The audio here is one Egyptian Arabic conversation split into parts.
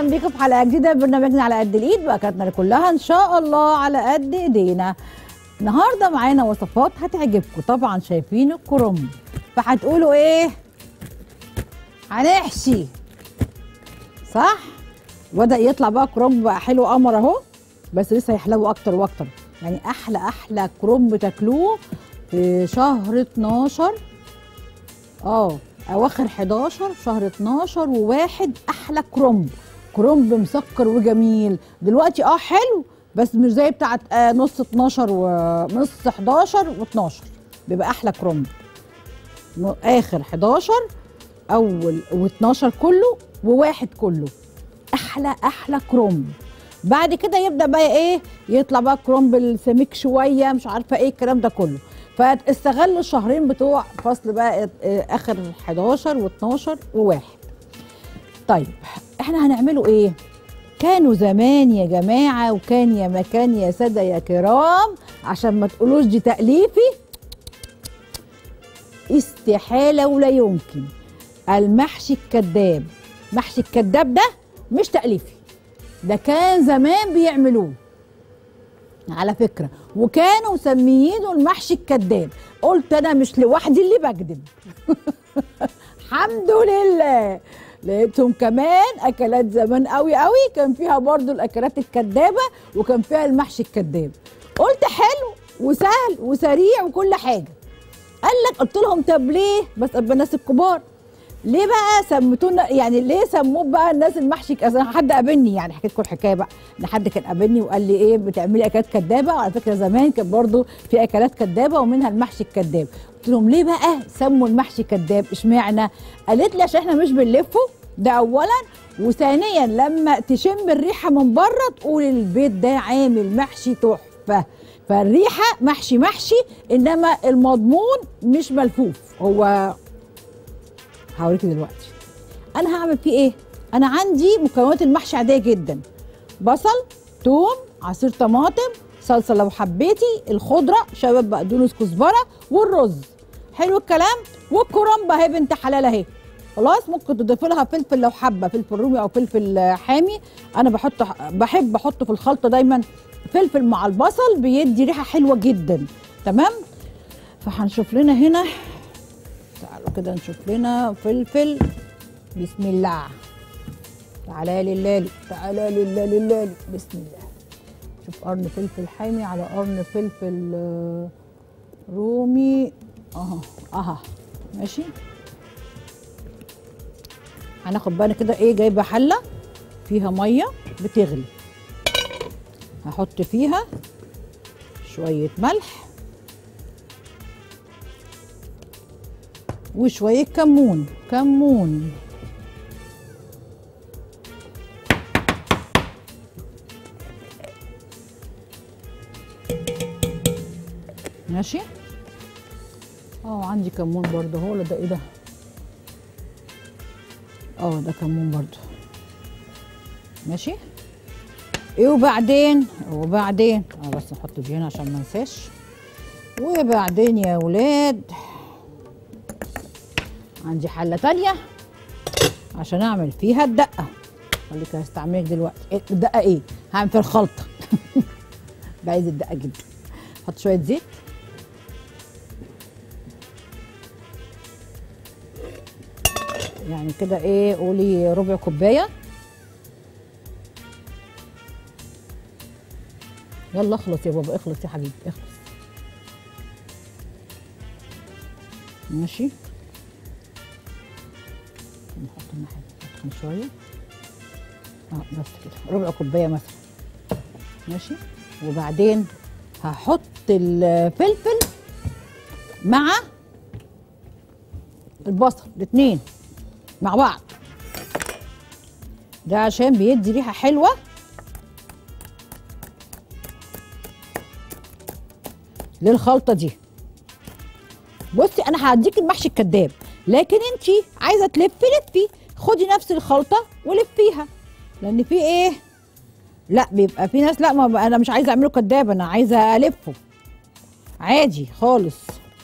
اهلا بيكم في حلقه جديده من برنامجنا على قد الايد واكلاتنا كلها ان شاء الله على قد ايدينا النهارده معانا وصفات هتعجبكم طبعا شايفين الكرنب فهتقولوا ايه هنحشي صح بدا يطلع بقى كرنب بقى حلو قمر اهو بس لسه هيحلو اكتر واكتر يعني احلى احلى كرنب تاكلوه في شهر 12 اه اواخر 11 شهر 12 وواحد احلى كرنب كرنب مسكر وجميل دلوقتي اه حلو بس مش زي بتاعت آه نص 12 ونص 11 و12 بيبقى احلى كرنب م- اخر 11 اول و12 كله وواحد كله احلى احلى كرنب بعد كده يبدا بقى ايه يطلع بقى كرنب السميك شويه مش عارفه ايه الكلام ده كله فاستغلوا الشهرين بتوع فصل بقى آه، اخر 11 و12 وواحد طيب احنا هنعمله ايه كانوا زمان يا جماعه وكان يا مكان يا ساده يا كرام عشان ما تقولوش دي تاليفي استحاله ولا يمكن المحشي الكذاب محشي الكذاب ده مش تاليفي ده كان زمان بيعملوه على فكره وكانوا مسميينه المحشي الكذاب قلت انا مش لوحدي اللي بكذب الحمد لله لقيتهم كمان اكلات زمان قوي قوي كان فيها برضو الاكلات الكدابه وكان فيها المحشي الكداب قلت حلو وسهل وسريع وكل حاجه قال لك قلت لهم طب ليه بس ابقى الناس الكبار ليه بقى سميتونا يعني ليه سموه بقى الناس المحشي ك- أصل حد قابلني يعني حكيت لكم الحكايه بقى ان حد كان قابلني وقال لي ايه بتعملي اكلات كدابه وعلى فكره زمان كان برضو في اكلات كدابه ومنها المحشي الكداب قلت لهم ليه بقى سموا المحشي كداب اشمعنى قالت لي عشان احنا مش بنلفه ده اولا وثانيا لما تشم الريحه من بره تقول البيت ده عامل محشي تحفه فالريحه محشي محشي انما المضمون مش ملفوف هو هوريكي دلوقتي انا هعمل فيه ايه انا عندي مكونات المحشي عاديه جدا بصل توم عصير طماطم صلصه لو حبيتي الخضره شباب بقدونس كزبره والرز حلو الكلام والكرنب اهي بنت حلال اهي خلاص ممكن تضيفي لها فلفل لو حابه فلفل رومي او فلفل آه، حامي انا بحط بحب احطه في الخلطه دايما فلفل مع البصل بيدي ريحه حلوه جدا تمام فهنشوف لنا هنا تعالوا كده نشوف لنا فلفل بسم الله تعالى لله تعالى لله لله بسم الله شوف قرن فلفل حامي على قرن فلفل آه، رومي اهو اها ماشي هناخد بالنا كده ايه جايبه حله فيها ميه بتغلي هحط فيها شويه ملح وشويه كمون كمون ماشي اه عندي كمون برضه هو ولا ده ايه ده اه ده كمون برضه ماشي ايه وبعدين وبعدين اه بس نحط دي هنا عشان ما انساش وبعدين يا ولاد عندي حله تانية عشان اعمل فيها الدقه خليك هستعملك دلوقتي إيه الدقه ايه هعمل في الخلطه بعايز الدقه جدا حط شويه زيت يعني كده ايه قولي ربع كوبايه يلا اخلص يا بابا اخلص يا حبيبي اخلص ماشي نحط الناحيه نسخن شويه اه بس كده ربع كوبايه مثلا ماشي وبعدين هحط الفلفل مع البصل الاثنين مع بعض ده عشان بيدي ريحه حلوه للخلطه دي بصي انا هديك المحشي الكداب لكن انت عايزه تلفي لفي خدي نفس الخلطه ولفيها لان في ايه لا بيبقى في ناس لا ما ب- انا مش عايزه اعمله كداب انا عايزه الفه عادي خالص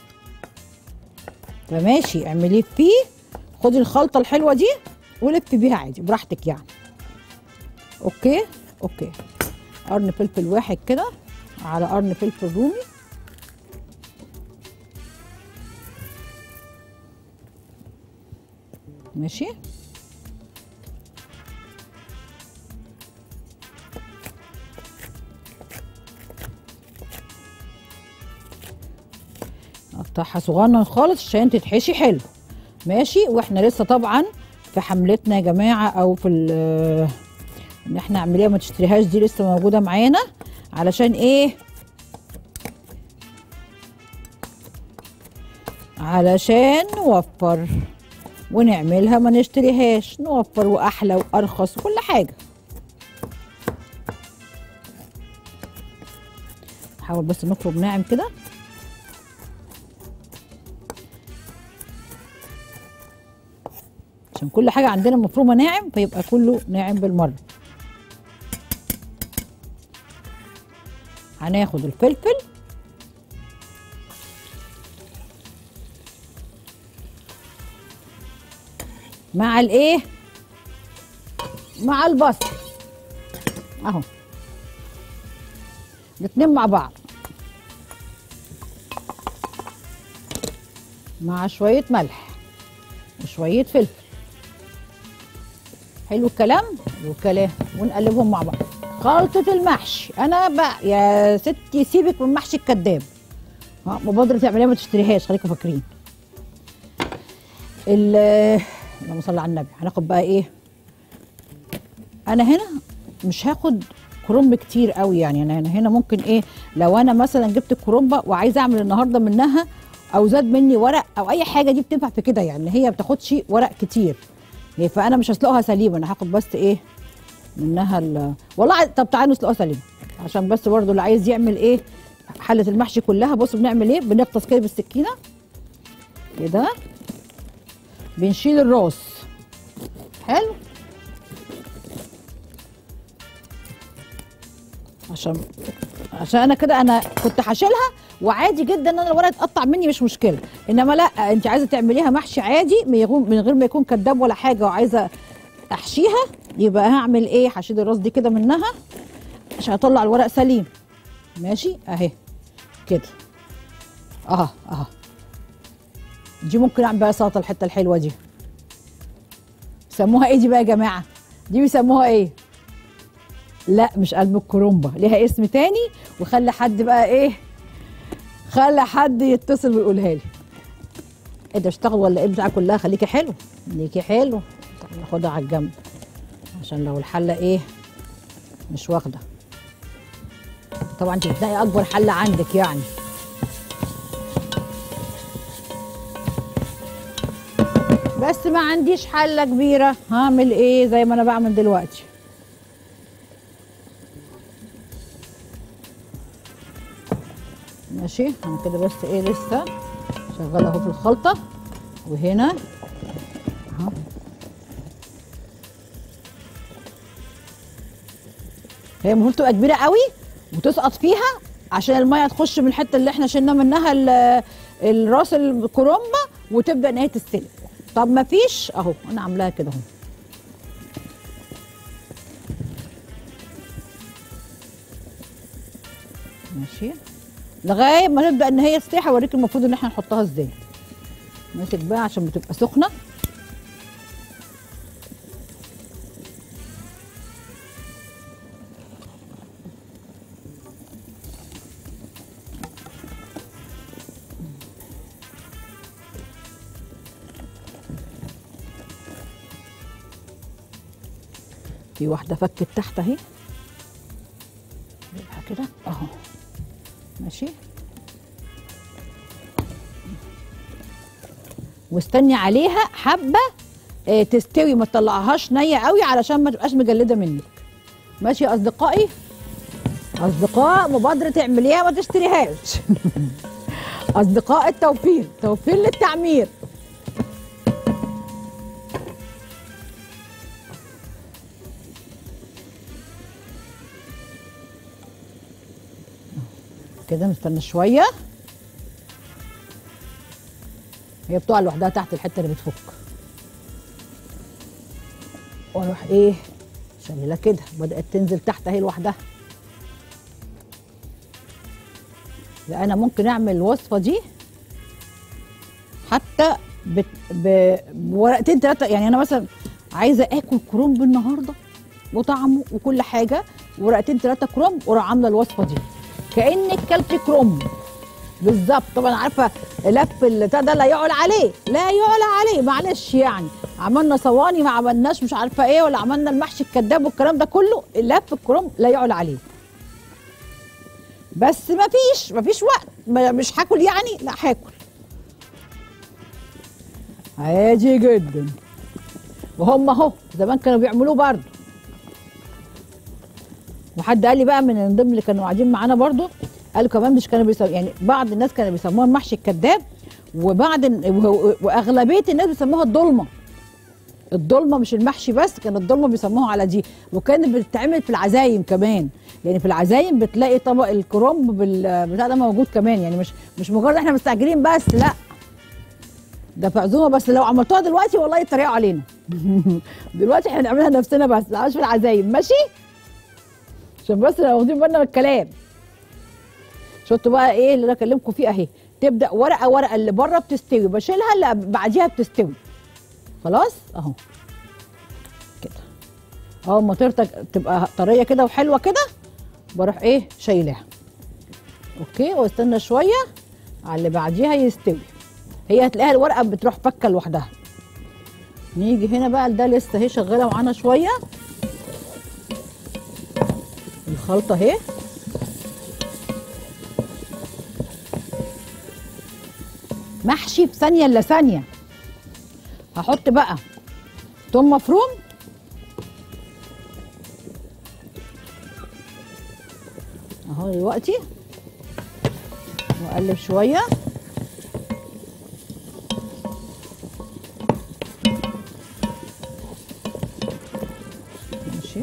فماشي اعمليه فيه خدي الخلطه الحلوه دي ولفي بيها عادي براحتك يعني اوكي اوكي قرن فلفل واحد كده على قرن فلفل رومي ماشي قطعها صغنن خالص عشان تتحشي حلو ماشي واحنا لسه طبعا في حملتنا يا جماعه او في ال- ان احنا اعمليها ما تشتريهاش دي لسه موجوده معانا علشان ايه علشان نوفر ونعملها ما نشتريهاش نوفر واحلى وارخص وكل حاجه نحاول بس نفرم ناعم كده عشان كل حاجه عندنا مفرومه ناعم فيبقى كله ناعم بالمره هناخد الفلفل مع الايه مع البصل اهو الاتنين مع بعض مع شويه ملح وشويه فلفل حلو الكلام حلو الكلام ونقلبهم مع بعض خلطة المحشي أنا بقى يا ستي سيبك من محشي الكداب ها مبادرة تعمليها ما تشتريهاش خليكم فاكرين ال اللهم صل على النبي هناخد بقى ايه انا هنا مش هاخد كرنب كتير قوي يعني انا هنا هنا ممكن ايه لو انا مثلا جبت الكرنبه وعايزه اعمل النهارده منها او زاد مني ورق او اي حاجه دي بتنفع في كده يعني هي ما بتاخدش ورق كتير إيه، فانا مش هسلقها سليمه انا هاخد بس ايه منها ال... والله طب تعالوا نسلقها سليمه عشان بس برضو اللي عايز يعمل ايه حله المحشي كلها بصوا بنعمل ايه بنغطس كده بالسكينه كده بنشيل الراس حلو عشان عشان انا كده انا كنت هشيلها وعادي جدا ان انا الورق اتقطع مني مش مشكله انما لا انت عايزه تعمليها محشي عادي من يكون- من غير ما يكون كداب ولا حاجه وعايزه احشيها يبقى هعمل ايه هشيل الراس دي كده منها عشان اطلع الورق سليم ماشي اهي كده اه اه دي ممكن اعمل بقى سلطه الحته الحلوه دي بيسموها ايه دي بقى يا جماعه دي بيسموها ايه لا مش قلب الكرومبه ليها اسم تاني وخلي حد بقى ايه خلي حد يتصل ويقولها لي ايه ده اشتغل ولا ايه بتاع كلها خليكي حلو خليكي حلو طب ناخدها على الجنب عشان لو الحله ايه مش واخده طبعا انت بتلاقي اكبر حله عندك يعني بس ما عنديش حله كبيره هعمل ايه زي ما انا بعمل دلوقتي ماشي انا كده بس ايه لسه شغاله اهو في الخلطه وهنا اهو هي المفروض تبقى كبيره قوي وتسقط فيها عشان الميه تخش من الحته اللي احنا شلنا منها ال- الراس الكرومبه وتبدا ان هي تستلق طب ما فيش اهو انا عاملاها كده اهو ماشي لغايه ما نبدا ان هي تستوي هوريك المفروض ان احنا نحطها ازاي ماسك بقى عشان بتبقى سخنه في واحده فكت تحت اهي نجيبها كده اهو ماشي واستني عليها حبه آه، تستوي ما تطلعهاش نيه قوي علشان ما تبقاش مجلده منك ماشي يا اصدقائي اصدقاء مبادره تعمليها ما تشتريهاش اصدقاء التوفير توفير للتعمير كده نستنى شويه هي بتقع لوحدها تحت الحته اللي بتفك واروح ايه شايله كده بدات تنزل تحت اهي لوحدها لا انا ممكن اعمل الوصفه دي حتى بت... ب... بورقتين ثلاثه يعني انا مثلا عايزه اكل كرنب النهارده وطعمه وكل حاجه ورقتين ثلاثه كرنب واروح عامله الوصفه دي كانك كلتي كرنب بالظبط طبعا عارفه لف البتاع ده لا يعلى عليه لا يعلى عليه معلش يعني عملنا صواني ما عملناش مش عارفه ايه ولا عملنا المحشي الكداب والكلام ده كله لف الكرنب لا يعلى عليه بس ما فيش ما فيش وقت ما- مش هاكل يعني لا هاكل عادي جدا وهم اهو زمان كانوا بيعملوه برضه وحد قال لي بقى من ضمن اللي كانوا قاعدين معانا برضه قالوا كمان مش كانوا بيسموا يعني بعض الناس كانوا بيسموها المحشي الكذاب وبعض ال- و- واغلبيه الناس بيسموها الضلمه الضلمه مش المحشي بس كان الضلمه بيسموها على دي وكانت بتتعمل في العزايم كمان يعني في العزايم بتلاقي طبق الكرنب بالبتاع ده موجود كمان يعني مش مش مجرد احنا مستعجلين بس لا ده في عزومه بس لو عملتوها دلوقتي والله يتريقوا علينا دلوقتي احنا بنعملها نفسنا بس لا مش في العزايم ماشي عشان بس لو واخدين بالنا من الكلام شفتوا بقى ايه اللي انا اكلمكم فيه اهي تبدا ورقه ورقه اللي بره بتستوي بشيلها اللي بعديها بتستوي خلاص اهو كده اول ما ترتج تبقى طريه كده وحلوه كده بروح ايه شايلاها اوكي واستنى شويه على اللي بعديها يستوي هي هتلاقيها الورقه بتروح فكه لوحدها نيجي هنا بقى ده لسه اهي شغاله معانا شويه الخلطه اهي محشي في ثانيه الا ثانيه هحط بقى توم مفروم اهو دلوقتي واقلب شويه ماشي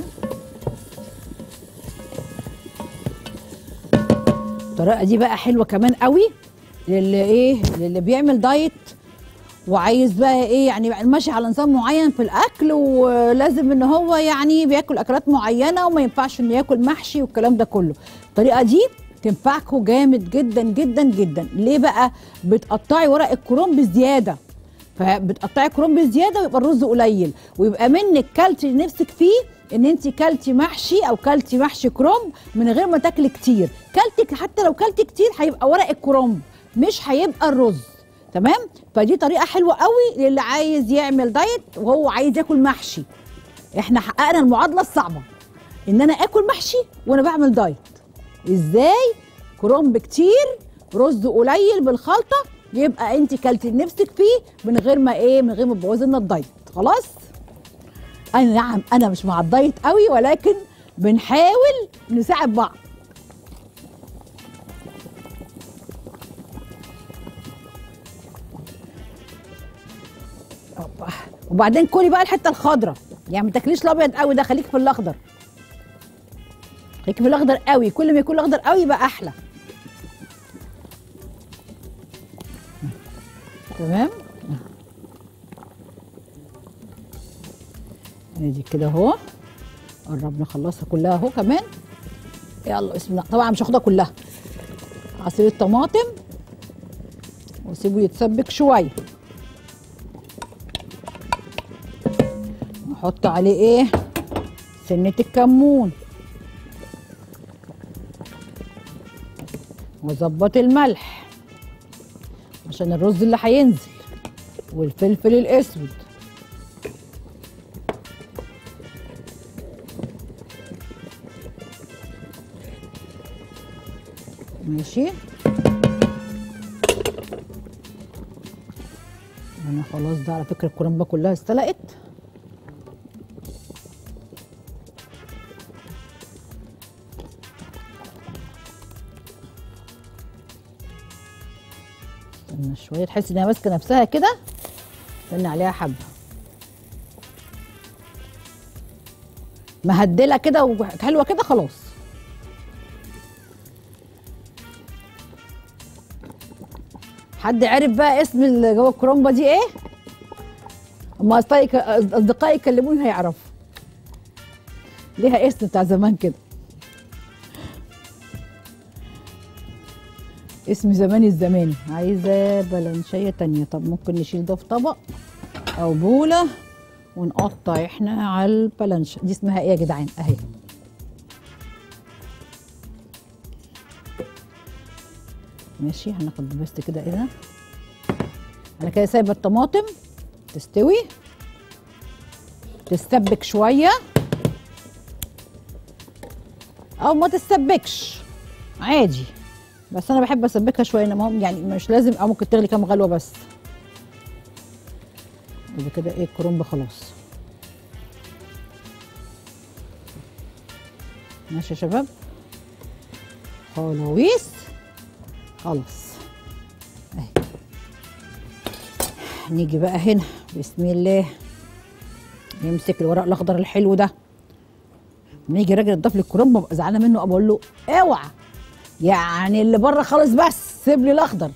الطريقه دي بقى حلوه كمان قوي للي ايه للي بيعمل دايت وعايز بقى ايه يعني ماشي على نظام معين في الاكل ولازم ان هو يعني بياكل اكلات معينه وما ينفعش انه ياكل محشي والكلام ده كله الطريقه دي تنفعكوا جامد جدا جدا جدا ليه بقى بتقطعي ورق الكرنب زياده فبتقطعي كرنب زياده ويبقى الرز قليل ويبقى منك كلتي نفسك فيه ان انت كلتي محشي او كلتي محشي كرنب من غير ما تاكلي كتير كلتك حتى لو كلتي كتير هيبقى ورق الكرنب مش هيبقى الرز تمام فدي طريقه حلوه قوي للي عايز يعمل دايت وهو عايز ياكل محشي احنا حققنا المعادله الصعبه ان انا اكل محشي وانا بعمل دايت ازاي كرنب كتير رز قليل بالخلطه يبقى انت كلتي نفسك فيه من غير ما ايه من غير ما تبوظي لنا الدايت خلاص انا نعم انا مش مع الدايت قوي ولكن بنحاول نساعد بعض أوبا. وبعدين كلي بقى الحته الخضراء يعني ما تاكليش الابيض قوي ده خليك في الاخضر خليك في الاخضر قوي كل ما يكون الاخضر قوي يبقى احلى تمام ادي كده اهو قربنا نخلصها كلها اهو كمان يلا بسم الله طبعا مش هاخدها كلها عصير الطماطم واسيبه يتسبك شويه نحط عليه ايه سنه الكمون واظبط الملح عشان الرز اللي هينزل والفلفل الاسود ماشي انا خلاص ده على فكره الكرنبه كلها استلقت استنى شويه تحس انها ماسكه نفسها كده استنى عليها حبه مهدله كده وحلوه كده خلاص حد عرف بقى اسم اللي جوه الكرومبه دي ايه؟ اما اصدقائي اصدقائي يكلموني هيعرفوا ليها اسم بتاع زمان كده اسم زماني الزماني عايزه بلانشيه تانية طب ممكن نشيل ده في طبق او بوله ونقطع احنا على البلانشه دي اسمها ايه يا جدعان اهي ماشي هناخد بس كده هنا انا كده سايبه الطماطم تستوي تستبك شويه او ما تستبكش عادي بس انا بحب اسبكها شويه انما هم يعني مش لازم او ممكن تغلي كام غلوه بس يبقى كده ايه الكرنب خلاص ماشي يا شباب خلاويص خلاص اهي نيجي بقى هنا بسم الله نمسك الورق الاخضر الحلو ده نيجي راجل يضاف لي الكرنب ببقى زعلانه منه اقول له اوعى يعني اللي بره خالص بس سيب لي الاخضر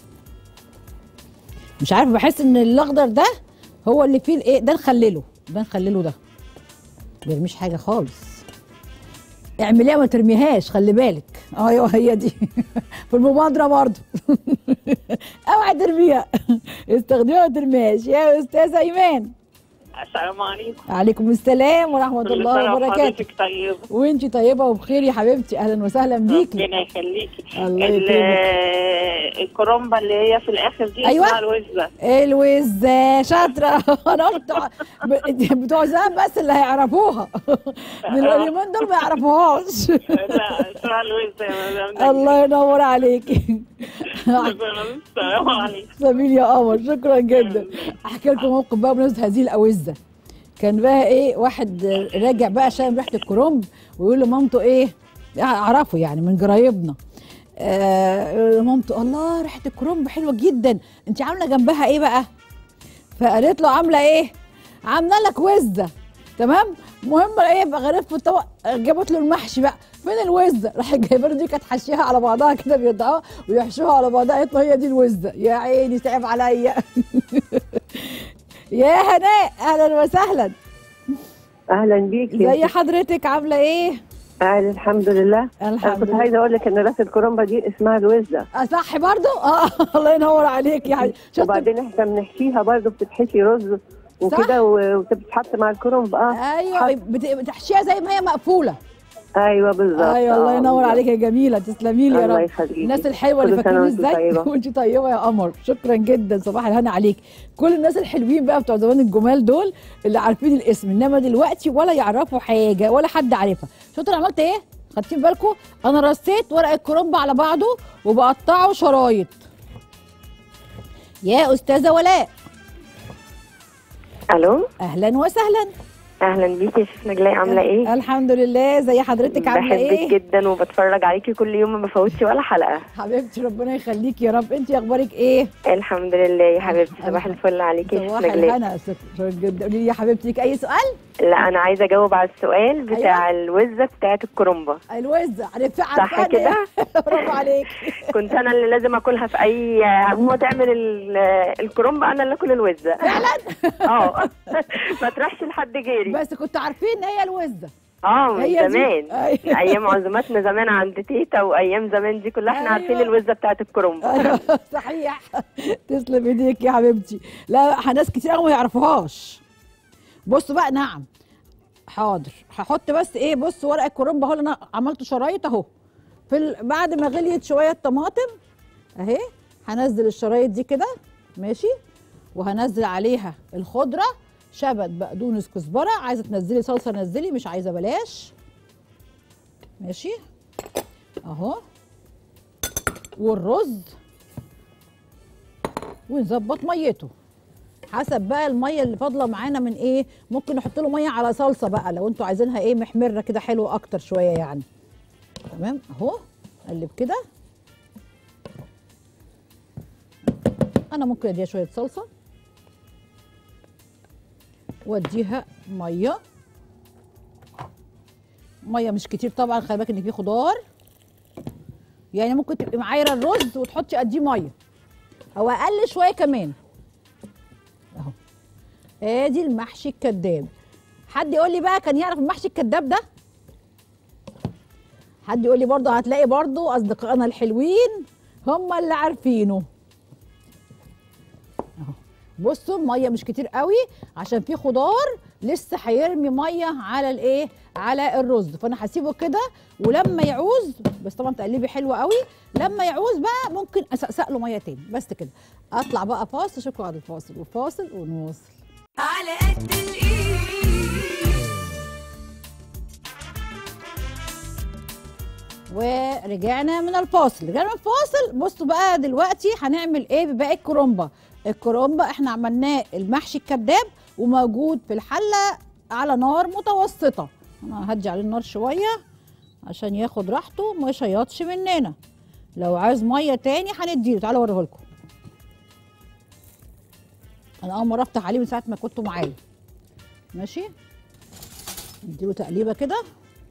مش عارفه بحس ان الاخضر ده هو اللي فيه الايه ده نخلله ده نخلله ده ما بيرميش حاجه خالص اعمليها ما ترميهاش خلي بالك ايوه هي دي في المبادره برضه اوعى ترميها استخدميها ما ترميهاش يا استاذه ايمان السلام عليكم عليكم السلام ورحمه كل الله سنة وبركاته وحضرتك طيبة وانتي طيبه وبخير يا حبيبتي اهلا وسهلا بيكي ربنا يخليكي الله ال- يكرمك. الكرومبة اللي هي في الآخر دي أيوة. اسمها الوزة الوزة شاطرة أنا قلت بتوع- ب- بتوع زمان بس اللي هيعرفوها من اليومين دول ما يعرفوهاش لا اسمها الوزة يا مدام الله ينور عليكي السلام عليكم سمير يا قمر شكرا جدا احكي لكم موقف بقى بمناسبه هذه الاوزه كان بقى ايه واحد راجع بقى شام ريحه الكرنب ويقول لمامته ايه اعرفه يعني من جرايبنا آه يقول لمامته الله ريحه الكرنب حلوه جدا انت عامله جنبها ايه بقى فقالت له عامله ايه عامله لك وزه تمام المهم ايه بقى غريب في الطبق جابت له المحشي بقى فين الوزه راح جايبه له دي كانت حشيها على بعضها كده بيقطعوها ويحشوها على بعضها قالت له هي دي الوزه يا عيني تعب عليا يا هناء اهلا وسهلا اهلا بيكي زي حضرتك عامله ايه اهلا الحمد لله انا الحمد كنت لله عايزه اقول لك ان راس الكرومبه دي اسمها الوزه آه، صح برضو اه الله ينور عليك يا حبيبي شفت وبعدين احنا بنحشيها برضه بتتحشي رز وكده و- وبتتحط مع الكرنب اه ايوه بت- بتحشيها زي ما هي مقفوله ايوه بالظبط ايوه الله آه، ينور بالظبط. عليك يا جميله تسلمي لي يا الله رب يخليكي. الناس الحلوه اللي كل سنة فاكرين وانتي ازاي طيبة. وانت طيبه يا قمر شكرا جدا صباح الهنا عليك كل الناس الحلوين بقى بتوع زمان الجمال دول اللي عارفين الاسم انما دلوقتي ولا يعرفوا حاجه ولا حد عارفها شفت انا عملت ايه خدتين بالكم انا رصيت ورق الكرنب على بعضه وبقطعه شرايط يا استاذه ولاء الو اهلا وسهلا اهلا بيكي يا شيخ نجلاء عامله ايه الحمد لله زي حضرتك عامله بحبك ايه جدا وبتفرج عليكي كل يوم ما بفوتش ولا حلقه حبيبتي ربنا يخليك يا رب انت اخبارك ايه الحمد لله يا حبيبتي صباح الحمد- الفل عليكي يا شيخ صباح نجلاء الهنا شكرا جدا قولي لي يا حبيبتي ليك اي سؤال لا انا عايزه اجاوب على السؤال بتاع الوزه بتاعت الكرنبه الوزة عارفة صح عارفة كده؟ برافو عليك كنت انا اللي لازم اكلها في اي ماما تعمل ال- الكرنبه انا اللي اكل الوزه فعلا اه ما تروحش لحد غيري بس كنت عارفين ان هي الوزة اه من هي دي. زمان أيوة. ايام عزوماتنا زمان عند تيتا وايام زمان دي كلها احنا أيوة. عارفين الوزه بتاعت الكرنبه أيوة، صحيح تسلم ايديك يا حبيبتي لا ناس كتير قوي ما يعرفوهاش بصوا بقى نعم حاضر هحط بس ايه بص ورق الكرنب اهو اللي انا عملته شرايط اهو في ال... بعد ما غليت شويه الطماطم اهي هنزل الشرايط دي كده ماشي وهنزل عليها الخضره شبت بقدونس كزبره عايزه تنزلي صلصه نزلي مش عايزه بلاش ماشي اهو والرز ونظبط ميته حسب بقى الميه اللي فاضله معانا من ايه ممكن نحط له ميه على صلصه بقى لو انتوا عايزينها ايه محمره كده حلوه اكتر شويه يعني تمام اهو قلب كده انا ممكن اديها شويه صلصه واديها ميه ميه مش كتير طبعا خلي بالك ان في خضار يعني ممكن تبقي معايره الرز وتحطي قديه ميه او اقل شويه كمان اهو ادي المحشي الكداب حد يقول لي بقى كان يعرف المحشي الكداب ده حد يقول لي برضه هتلاقي برضه اصدقائنا الحلوين هم اللي عارفينه اهو بصوا الميه مش كتير قوي عشان في خضار لسه هيرمي ميه على الايه على الرز فانا هسيبه كده ولما يعوز بس طبعا تقليبي حلو قوي لما يعوز بقى ممكن اسقسق له ميه تاني بس كده اطلع بقى فاصل اشوفكم بعد الفاصل وفاصل ونواصل على قد الايد ورجعنا من الفاصل رجعنا من الفاصل بصوا بقى دلوقتي هنعمل ايه بباقي الكرومبا الكرومبا احنا عملناه المحشي الكداب وموجود في الحله على نار متوسطه انا هدي عليه النار شويه عشان ياخد راحته ما يشيطش مننا لو عايز ميه تاني هنديله تعالوا اوريه لكم انا اول مره افتح عليه من ساعه ما كنتوا معايا ماشي نديله تقليبه كده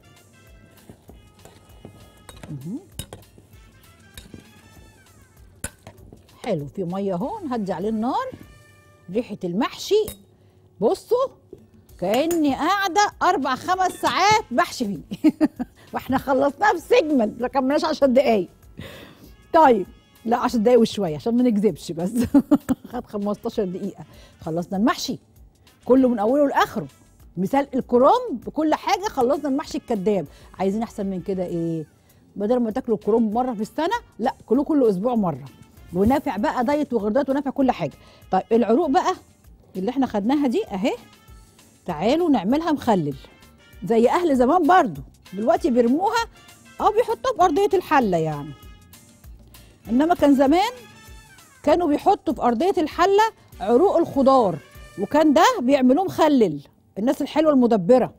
حلو في ميه اهو نهدي عليه النار ريحه المحشي بصوا كاني قاعده اربع خمس ساعات بحشي فيه واحنا خلصناها بسيجمنت ما كملناش 10 دقايق طيب لا 10 دقايق وشويه عشان ما نكذبش بس خد 15 دقيقه خلصنا المحشي كله من اوله لاخره مثال الكرنب بكل حاجه خلصنا المحشي الكداب عايزين احسن من كده ايه بدل ما تاكلوا الكرنب مره في السنه لا كلوه كل اسبوع مره ونافع بقى دايت وغير دايت ونافع كل حاجه طيب العروق بقى اللي احنا خدناها دي اهي تعالوا نعملها مخلل زي اهل زمان برضو دلوقتي بيرموها او بيحطوها في ارضيه الحله يعني انما كان زمان كانوا بيحطوا في ارضيه الحله عروق الخضار وكان ده بيعملوه مخلل الناس الحلوه المدبره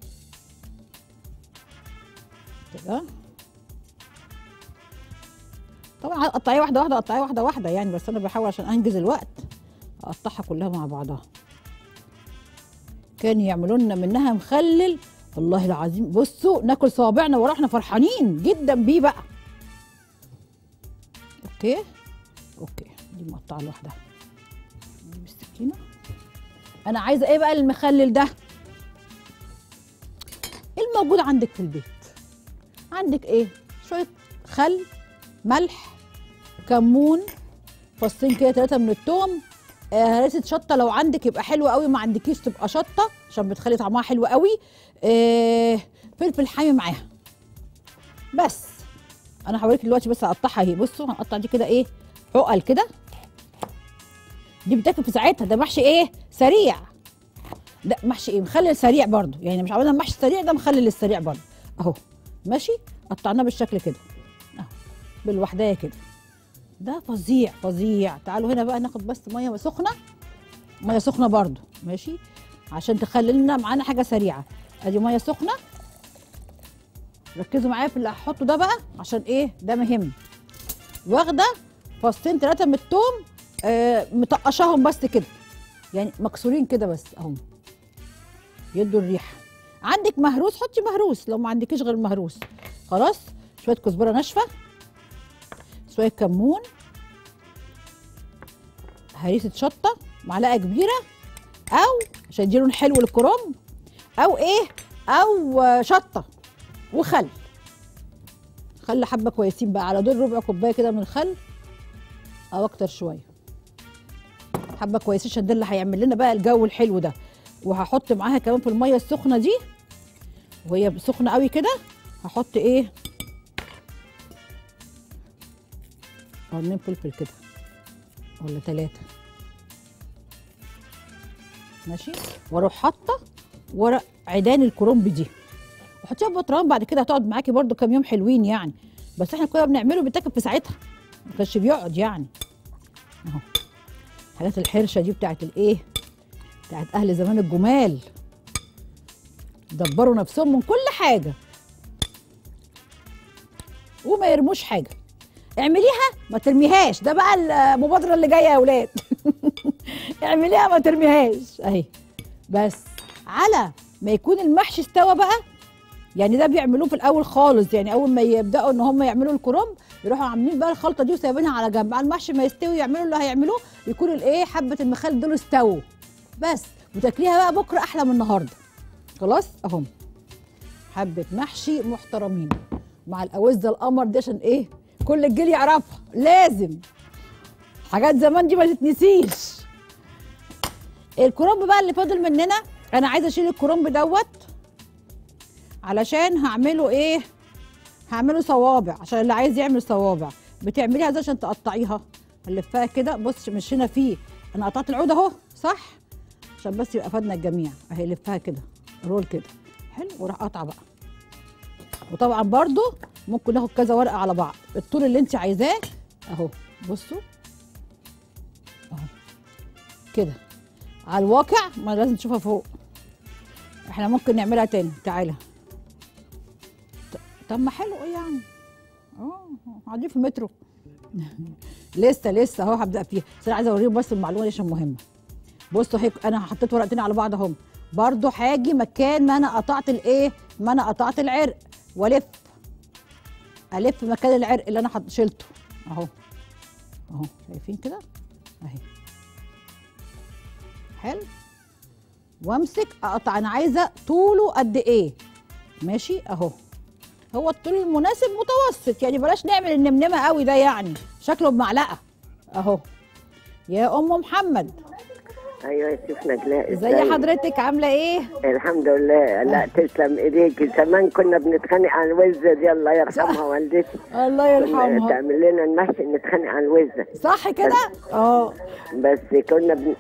كده طبعا هتقطعيها واحده واحده قطعيها واحده واحده يعني بس انا بحاول عشان انجز الوقت اقطعها كلها مع بعضها كان يعملوا لنا منها مخلل والله العظيم بصوا ناكل صوابعنا وراه احنا فرحانين جدا بيه بقى اوكي اوكي دي مقطعه لوحدها نجيب السكينه انا عايزه ايه بقى المخلل ده ايه الموجود عندك في البيت عندك ايه شويه خل ملح كمون فصين كده ثلاثه من التوم آه، هرسه شطه لو عندك يبقى حلو قوي ما عندكيش تبقى شطه عشان بتخلي طعمها حلو قوي آه، فلفل حامي معاها بس انا هوريك دلوقتي بس اقطعها اهي بصوا هنقطع دي كده ايه عقل كده دي بتاكل في ساعتها ده محشي ايه سريع ده محشي ايه مخلل سريع برضو يعني مش عاوزنا محشي سريع ده مخلل السريع برضو اهو ماشي قطعناه بالشكل كده اهو بالوحدايه كده ده فظيع فظيع تعالوا هنا بقى ناخد بس ميه سخنه ميه سخنه برضو ماشي عشان تخلي لنا معانا حاجه سريعه ادي ميه سخنه ركزوا معايا في اللي هحطه ده بقى عشان ايه ده مهم واخده فصين ثلاثه من التوم آه مطقشاهم بس كده يعني مكسورين كده بس اهم يدوا الريحه عندك مهروس حطي مهروس لو ما عندكيش غير مهروس خلاص شويه كزبره ناشفه شويه كمون هريسه شطه معلقه كبيره او عشان يدي لون حلو للكرنب او ايه او آه، شطه وخل خل حبه كويسين بقى على دول ربع كوبايه كده من الخل او اكتر شويه حبه كويسين عشان ده اللي هيعمل لنا بقى الجو الحلو ده وهحط معاها كمان في الميه السخنه دي وهي سخنه قوي كده هحط ايه قرنين فلفل كده ولا ثلاثه ماشي واروح حاطه ورق عيدان الكرنب دي وحطيها في بطران بعد كده هتقعد معاكي برده كام يوم حلوين يعني بس احنا كنا بنعمله بيتاكل في ساعتها ما كانش بيقعد يعني اهو حاجات الحرشه دي بتاعت الايه بتاعت اهل زمان الجمال دبروا نفسهم من كل حاجه وما يرموش حاجه اعمليها ما ترميهاش ده بقى المبادره اللي جايه يا اولاد اعمليها ما ترميهاش اهي بس على ما يكون المحشي استوى بقى يعني ده بيعملوه في الاول خالص يعني اول ما يبداوا ان هم يعملوا الكرنب يروحوا عاملين بقى الخلطه دي وسايبينها على جنب على المحشي ما يستوي يعملوا اللي هيعملوه يكون الايه حبه المخلل دول استووا بس وتاكليها بقى بكره احلى من النهارده خلاص اهم حبه محشي محترمين مع الاوزه القمر دي عشان ايه كل الجيل يعرفها لازم حاجات زمان دي ما تتنسيش الكرنب بقى اللي فاضل مننا انا عايزه اشيل الكرنب دوت علشان هعمله ايه هعمله صوابع عشان اللي عايز يعمل صوابع بتعمليها ازاي عشان تقطعيها هنلفها كده بص مش هنا فيه انا قطعت العود اهو صح عشان بس يبقى فادنا الجميع اهي لفها كده رول كده حلو وراح قطعه بقى وطبعا برضو ممكن ناخد كذا ورقه على بعض الطول اللي انت عايزاه اهو بصوا اهو كده على الواقع ما لازم تشوفها فوق احنا ممكن نعملها تاني تعالى ط- طب ما حلو ايه يعني اه قاعدين في المترو لسه لسه اهو هبدا فيها بس انا عايزه اوريكم بس المعلومه دي عشان مهمه بصوا هيك انا حطيت ورقتين على بعض اهم برضو هاجي مكان ما انا قطعت الايه ما انا قطعت العرق والف الف مكان العرق اللي انا حط شلته اهو اهو شايفين كده اهي حلو وامسك اقطع انا عايزه طوله قد ايه ماشي اهو هو الطول المناسب متوسط يعني بلاش نعمل النمنمه قوي ده يعني شكله بمعلقه اهو يا ام محمد ايوه يا شيخ نجلاء ازي حضرتك عامله ايه الحمد لله لا تسلم ايديكي زمان كنا بنتخانق على الوزه دي الله يرحمها والدتي الله كنا يرحمها تعمل لنا المحشي نتخانق على الوزه صح كده اه بس كنا بن...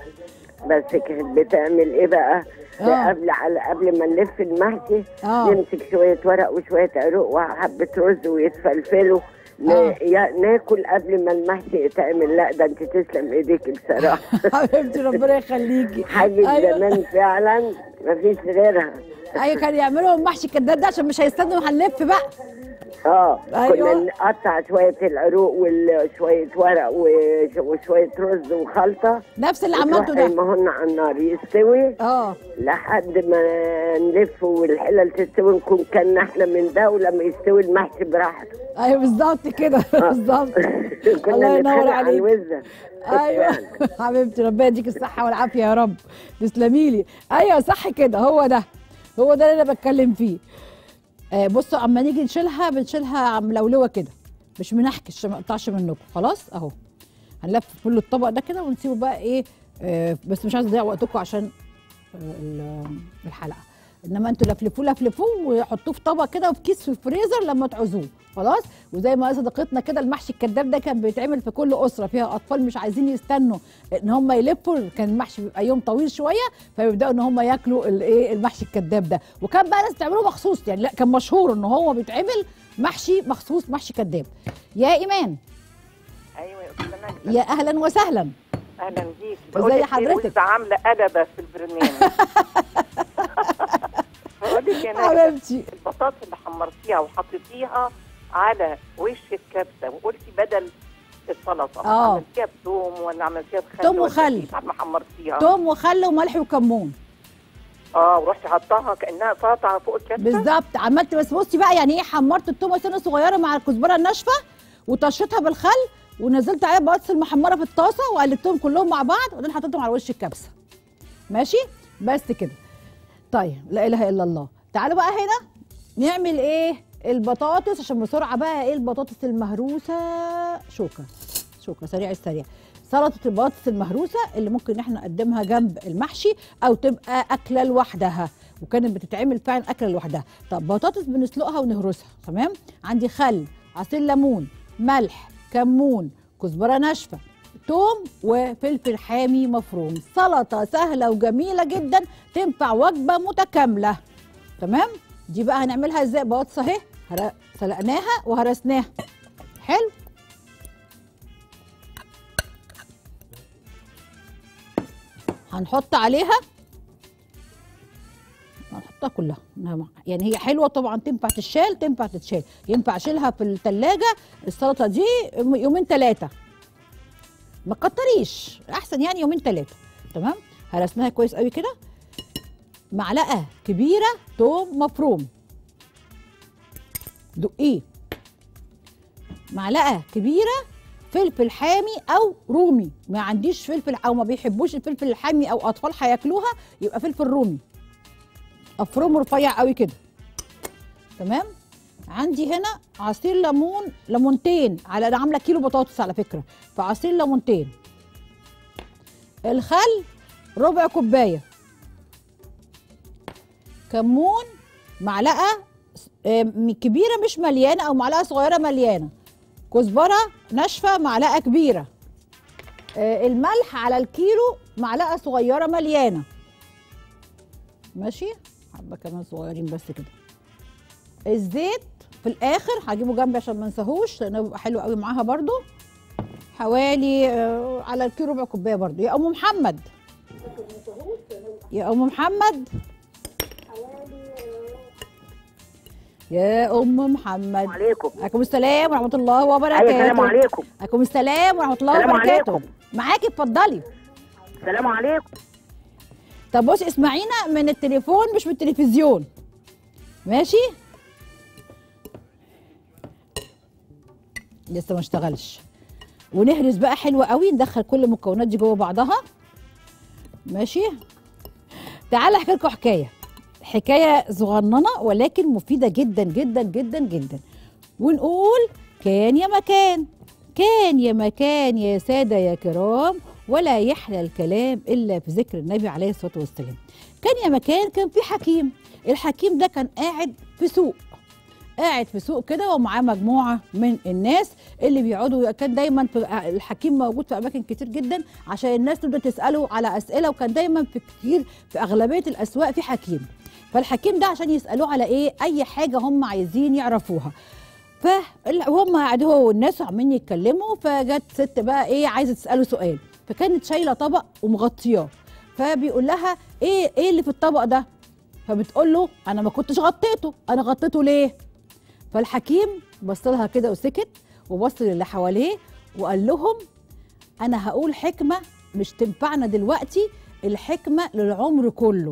بس كانت بتعمل ايه بقى آه. قبل على قبل ما نلف المحشي آه. نمسك شويه ورق وشويه عروق وحبه رز ويتفلفلوا ن... آه. يا... ناكل قبل ما المحشي يتعمل لا ده انت تسلم ايديك بصراحه حبيبتي ربنا يخليكي حاجه أيوة. زمان فعلا مفيش غيرها ايوه كانوا يعملوا المحشي الكداد ده عشان مش هيستنوا هنلف بقى اه أيوة. كنا نقطع شويه العروق وشويه ورق وش- وشويه رز وخلطه نفس اللي عملته ده قيمهن على النار يستوي اه لحد ما نلف والحلل تستوي نكون كنا احنا من ده ولما يستوي المحشي براحته ايوه بالظبط كده بالظبط الله كنا ينور نتخانق على عليك. الوزه ايوه حبيبتي ربنا يديك الصحه والعافيه يا رب تسلمي لي ايوه صح كده هو ده هو ده اللي انا بتكلم فيه آه بصوا اما نيجي نشيلها بنشيلها ملولوه كده مش منحكش عشان ما يقطعش منكم خلاص اهو هنلف كل الطبق ده كده ونسيبه بقى ايه آه بس مش عايزه اضيع وقتكم عشان آه ال- الحلقه انما انتوا لفلفوه لفلفوه وحطوه في طبق كده وفي كيس في الفريزر لما تعوزوه خلاص وزي ما صديقتنا كده المحشي الكداب ده كان بيتعمل في كل اسره فيها اطفال مش عايزين يستنوا ان هم يلفوا كان المحشي بيبقى يوم طويل شويه فيبداوا ان هم ياكلوا الايه المحشي الكداب ده وكان بقى ناس بتعمله مخصوص يعني لا كان مشهور ان هو بيتعمل محشي مخصوص محشي كداب يا ايمان ايوه يا استاذه نجله يا اهلا وسهلا اهلا بيك ازي حضرتك؟ لسه عامله قلبه في البرنامج بقول لك يا نجله حبيبتي البطاطس اللي حمرتيها وحطيتيها على وش الكبسه وقلتي بدل السلطه آه. عملتيها بثوم ولا عملتيها بخل توم ولا وخل. إيه بعد ما حمرتيها توم وخل وملح وكمون اه ورحتي حطاها كانها سلطه فوق الكبسه بالظبط عملت بس بصي بقى يعني ايه حمرت التومه سنه صغيره مع الكزبره الناشفه وطشيتها بالخل ونزلت عليها البطاطس المحمره في الطاسه وقلبتهم كلهم مع بعض وبعدين حطيتهم على وش الكبسه ماشي بس كده طيب لا اله الا الله تعالوا بقى هنا نعمل ايه البطاطس عشان بسرعه بقى ايه البطاطس المهروسه شوكه شوكه سريع السريع سلطه البطاطس المهروسه اللي ممكن ان احنا نقدمها جنب المحشي او تبقى اكله لوحدها وكانت بتتعمل فعلا اكله لوحدها طب بطاطس بنسلقها ونهرسها تمام عندي خل عصير ليمون ملح كمون كزبره ناشفه توم وفلفل حامي مفروم سلطه سهله وجميله جدا تنفع وجبه متكامله تمام دي بقى هنعملها ازاي بطاطس اهي هر- سلقناها وهرسناها حلو هنحط عليها هنحطها كلها نعم. يعني هي حلوه طبعا تنفع تتشال تنفع تتشال ينفع اشيلها في الثلاجه السلطه دي يومين ثلاثه ما تكتريش احسن يعني يومين ثلاثه تمام هرسناها كويس قوي كده معلقه كبيره توم مفروم دقيه معلقه كبيره فلفل حامي او رومي ما عنديش فلفل او ما بيحبوش الفلفل الحامي او اطفال هياكلوها يبقى فلفل رومي افرمه رفيع قوي كده تمام عندي هنا عصير ليمون ليمونتين على انا عامله كيلو بطاطس على فكره فعصير ليمونتين الخل ربع كوبايه كمون معلقه آه، كبيره مش مليانه او معلقه صغيره مليانه كزبره ناشفه معلقه كبيره آه، الملح على الكيلو معلقه صغيره مليانه ماشي حبه كمان صغيرين بس كده الزيت في الاخر هجيبه جنبي عشان ما انساهوش لانه بيبقى حلو قوي معاها برضو حوالي آه، على الكيلو ربع كوبايه برضو يا ام محمد يا ام محمد يا ام محمد عليكم عليكم السلام ورحمه الله وبركاته ايوه السلام عليكم عليكم السلام ورحمه الله السلام وبركاته عليكم. معاكي اتفضلي السلام عليكم طب بصي اسمعينا من التليفون مش من التلفزيون ماشي لسه ما اشتغلش ونهرس بقى حلو قوي ندخل كل المكونات دي جوه بعضها ماشي تعالى احكي لكم حكايه حكايه صغننه ولكن مفيده جدا جدا جدا جدا ونقول كان يا مكان كان يا مكان يا ساده يا كرام ولا يحلى الكلام الا في ذكر النبي عليه الصلاه والسلام كان يا مكان كان في حكيم الحكيم ده كان قاعد في سوق قاعد في سوق كده ومعاه مجموعه من الناس اللي بيقعدوا كان دايما في الحكيم موجود في اماكن كتير جدا عشان الناس تبدا تساله على اسئله وكان دايما في كتير في اغلبيه الاسواق في حكيم فالحكيم ده عشان يسالوه على ايه اي حاجه هم عايزين يعرفوها فهم قاعدين هو والناس عمالين يتكلموا فجت ست بقى ايه عايزه تساله سؤال فكانت شايله طبق ومغطياه فبيقول لها ايه ايه اللي في الطبق ده فبتقول له انا ما كنتش غطيته انا غطيته ليه فالحكيم بص لها كده وسكت وبص للي حواليه وقال لهم انا هقول حكمه مش تنفعنا دلوقتي الحكمه للعمر كله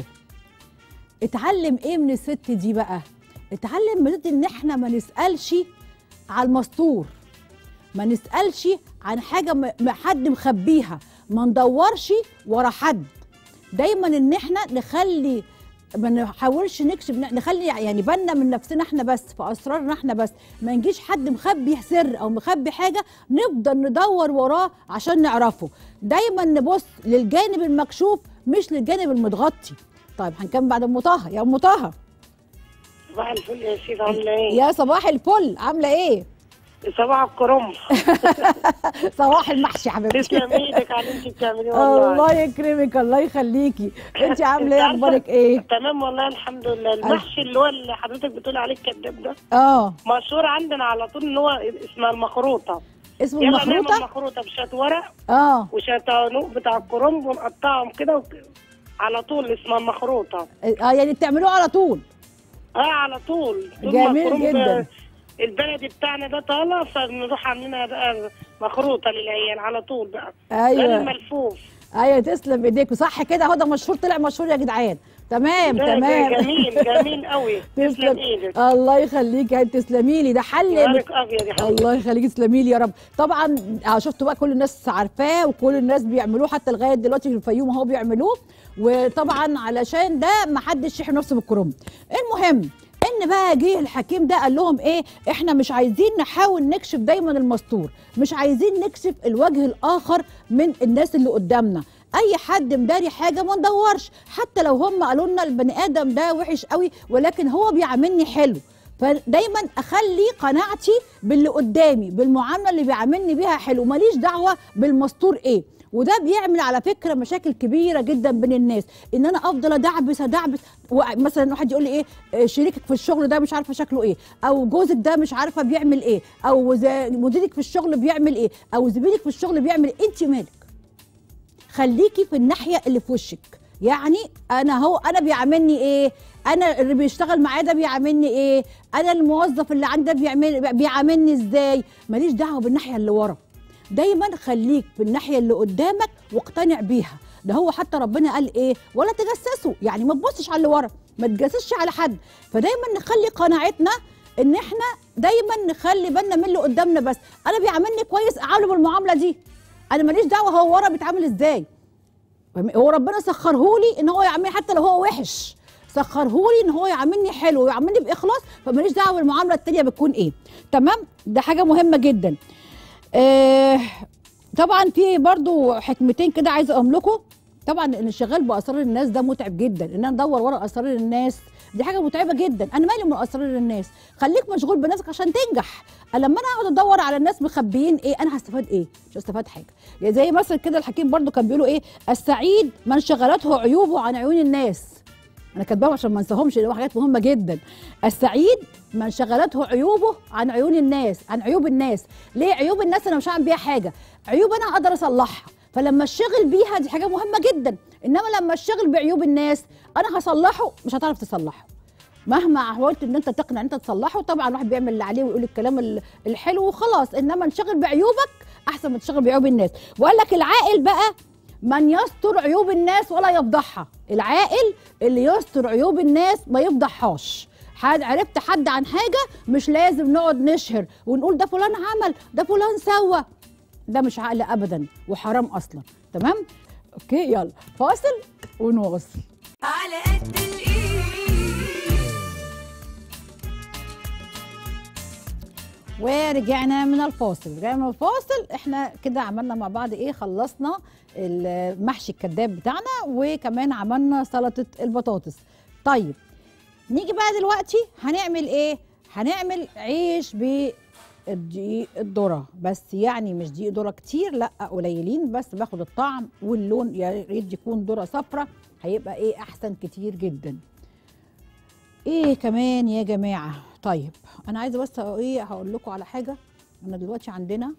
اتعلم ايه من الست دي بقى اتعلم من الست ان احنا ما نسالش على المستور ما نسالش عن حاجه م- م- حد مخبيها ما ندورش ورا حد دايما ان احنا نخلي ما نحاولش نكشف نخلي يعني بالنا من نفسنا احنا بس في اسرارنا احنا بس ما نجيش حد مخبي سر او مخبي حاجه نفضل ندور وراه عشان نعرفه دايما نبص للجانب المكشوف مش للجانب المتغطي طيب هنكمل بعد ام طه يا ام طه صباح الفل يا سيدي عامله ايه؟ يا صباح الفل عامله ايه صباح الكرنب صباح المحشي يا حبيبتي تسلم ايدك على اللي انت بتعمليه والله الله يكرمك الله يخليكي انت عامله ايه عارفة؟ اخبارك ايه تمام والله الحمد لله المحشي اللي هو اللي حضرتك بتقولي عليه الكداب ده اه مشهور عندنا على طول ان هو اسمها المخروطه اسمه يلا نعمل المخروطه مخروطه بشويه ورق اه وشويه عنق بتاع الكرنب ونقطعهم كده وك- على طول اسمها مخروطه اه يعني بتعملوه على طول اه على طول طول ما جميل الكرنب جدا. البلدي بتاعنا ده طالع فبنروح عاملينها بقى مخروطه للعيال على طول بقى غير ايوه الملفوف ايوه تسلم ايديك صح كده اهو ده مشهور طلع مشهور يا جدعان تمام ده- ده تمام جميل جميل قوي تسلم تسلم ايدك الله يخليك يا تسلمي لي ده حل نهارك ابيض يا حبيبي الله يخليك تسلمي لي يا رب طبعا آه، شفتوا بقى كل الناس عارفاه وكل الناس بيعملوه حتى لغايه دلوقتي في الفيوم اهو بيعملوه وطبعا علشان ده ما حدش يحرم نفسه بالكرنب المهم ان بقى جه الحكيم ده قال لهم ايه احنا مش عايزين نحاول نكشف دايما المستور مش عايزين نكشف الوجه الاخر من الناس اللي قدامنا اي حد مداري حاجه ما ندورش حتى لو هم قالوا لنا البني ادم ده وحش قوي ولكن هو بيعاملني حلو فدايما اخلي قناعتي باللي قدامي بالمعامله اللي بيعاملني بيها حلو ماليش دعوه بالمستور ايه وده بيعمل على فكره مشاكل كبيره جدا بين الناس ان انا افضل ادعبس ادعبس مثلا واحد يقول لي ايه آه، شريكك في الشغل ده مش عارفه شكله ايه او جوزك ده مش عارفه بيعمل ايه او ز- مديرك في الشغل بيعمل ايه او زميلك في الشغل بيعمل ايه انت مالك خليكي في الناحيه اللي في وشك يعني انا هو انا بيعاملني ايه انا اللي بيشتغل معايا ده بيعاملني ايه انا الموظف اللي عندي ده بيعمل بيعاملني ازاي ماليش دعوه بالناحيه اللي ورا دايما خليك في الناحيه اللي قدامك واقتنع بيها ده هو حتى ربنا قال ايه ولا تجسسوا يعني ما تبصش على اللي ورا ما تجسسش على حد فدايما نخلي قناعتنا ان احنا دايما نخلي بالنا من اللي قدامنا بس انا بيعاملني كويس اعامله بالمعامله دي انا ماليش دعوه هو ورا بيتعامل ازاي هو ربنا سخرهولي ان هو يعمل حتى لو هو وحش سخرهولي ان هو يعاملني حلو ويعاملني باخلاص فماليش دعوه بالمعامله التانيه بتكون ايه تمام ده حاجه مهمه جدا آه طبعا في برضو حكمتين كده عايزه اقول لكم طبعا ان الشغال باسرار الناس ده متعب جدا ان انا ادور ورا اسرار الناس دي حاجه متعبه جدا انا مالي من اسرار الناس خليك مشغول بنفسك عشان تنجح لما انا اقعد ادور على الناس مخبيين ايه انا هستفاد ايه مش هستفاد حاجه يعني زي مثلا كده الحكيم برضو كان بيقولوا ايه السعيد من شغلته عيوبه عن عيون الناس انا كاتباهم عشان ما انساهمش لان هو حاجات مهمه جدا السعيد من شغلته عيوبه عن عيون الناس عن عيوب الناس ليه عيوب الناس انا مش هعمل بيها حاجه عيوب انا اقدر اصلحها فلما اشتغل بيها دي حاجه مهمه جدا انما لما اشتغل بعيوب الناس انا هصلحه مش هتعرف تصلحه مهما حاولت ان انت تقنع ان انت تصلحه طبعا الواحد بيعمل اللي عليه ويقول الكلام ال- الحلو وخلاص انما انشغل بعيوبك احسن من تشتغل بعيوب الناس وقال لك العاقل بقى من يستر عيوب الناس ولا يفضحها العاقل اللي يستر عيوب الناس ما يفضحهاش حد عرفت حد عن حاجه مش لازم نقعد نشهر ونقول ده فلان عمل ده فلان سوى ده مش عقل ابدا وحرام اصلا تمام اوكي يلا فاصل ونواصل على قد الايد ورجعنا من الفاصل رجعنا من الفاصل احنا كده عملنا مع بعض ايه خلصنا المحشي الكداب بتاعنا وكمان عملنا سلطه البطاطس طيب نيجي بقى دلوقتي هنعمل ايه هنعمل عيش بالدقيق الذره بس يعني مش دقيق ذره كتير لا قليلين بس باخد الطعم واللون يا ريت يكون ذره صفرة هيبقى ايه احسن كتير جدا ايه كمان يا جماعه طيب انا عايزه بس ايه هقول لكم على حاجه انا دلوقتي عندنا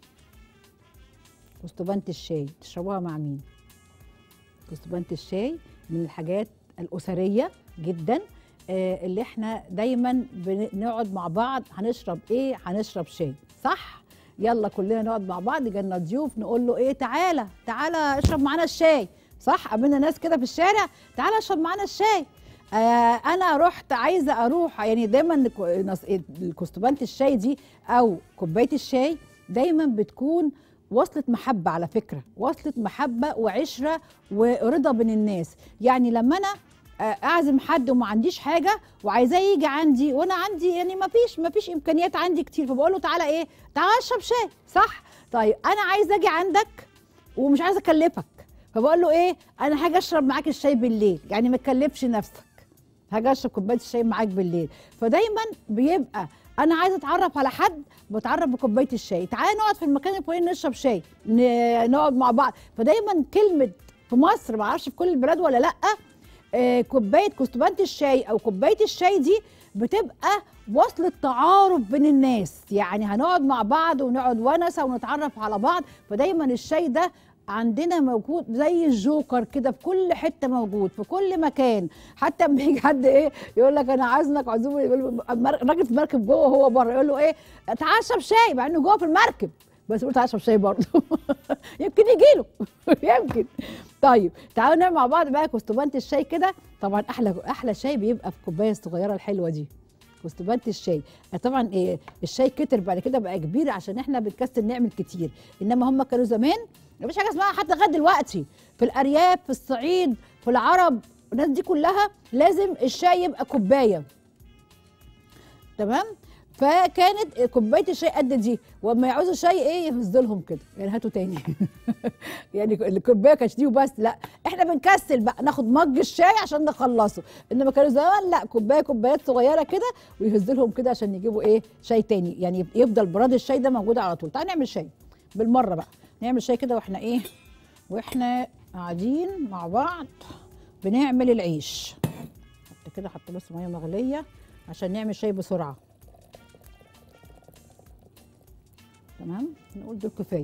كستبانة الشاي تشربوها مع مين كستبانة الشاي من الحاجات الاسريه جدا آه اللي احنا دايما بنقعد مع بعض هنشرب ايه هنشرب شاي صح يلا كلنا نقعد مع بعض جالنا ضيوف نقول له ايه تعالى تعالى اشرب معانا الشاي صح قابلنا ناس كده في الشارع تعالى اشرب معانا الشاي آه انا رحت عايزه اروح يعني دايما الك- نص- الكستبانة الشاي دي او كوبايه الشاي دايما بتكون وصلة محبة على فكرة وصلة محبة وعشرة ورضا بين الناس يعني لما أنا آه، أعزم حد وما عنديش حاجة وعايزاه يجي عندي وأنا عندي يعني ما فيش ما فيش إمكانيات عندي كتير فبقول له تعالى إيه تعالى اشرب شاي صح طيب أنا عايزة أجي عندك ومش عايزة أكلفك فبقول له إيه أنا هاجي أشرب معاك الشاي بالليل يعني ما تكلفش نفسك هاجي اشرب كوبايه الشاي معاك بالليل فدايما بيبقى انا عايزه اتعرف على حد بتعرف بكوبايه الشاي تعالى نقعد في المكان الفلاني نشرب شاي ن- نقعد مع بعض فدايما كلمه في مصر ما اعرفش في كل البلاد ولا لا آه، كوبايه كستبانة الشاي او كوبايه الشاي دي بتبقى وصلة تعارف بين الناس يعني هنقعد مع بعض ونقعد ونسة ونتعرف على بعض فدايما الشاي ده عندنا موجود زي الجوكر كده في كل حته موجود في كل مكان حتى لما يجي حد ايه يقول لك انا عازمك عزومه يقول له مر- راجل في المركب جوه وهو بره يقول له ايه تعال اشرب شاي مع انه جوه في المركب بس يقول تعال اشرب شاي برضه يمكن يجي له يمكن طيب تعالوا نعمل مع بعض بقى كستبانة الشاي كده طبعا احلى احلى شاي بيبقى في الكوبايه الصغيره الحلوه دي كستبانة الشاي طبعا إيه الشاي كتر بعد كده بقى كبير عشان احنا بنكسل نعمل كتير انما هم كانوا زمان مفيش حاجه اسمها حتى لغايه دلوقتي في الارياف في الصعيد في العرب الناس دي كلها لازم الشاي يبقى كوبايه تمام فكانت كوبايه الشاي قد دي واما يعوزوا شاي ايه يهز لهم كده يعني هاتوا تاني يعني الكوبايه كانت دي وبس لا احنا بنكسل بقى ناخد مج الشاي عشان نخلصه انما كانوا زمان لا كوبايه كوبايات صغيره كده ويهز لهم كده عشان يجيبوا ايه شاي تاني يعني يفضل براد الشاي ده موجود على طول تعال نعمل شاي بالمره بقى نعمل شاي كده واحنا ايه واحنا قاعدين مع بعض بنعمل العيش حط كده حط بس ميه مغليه عشان نعمل شاي بسرعه تمام نقول دول كفايه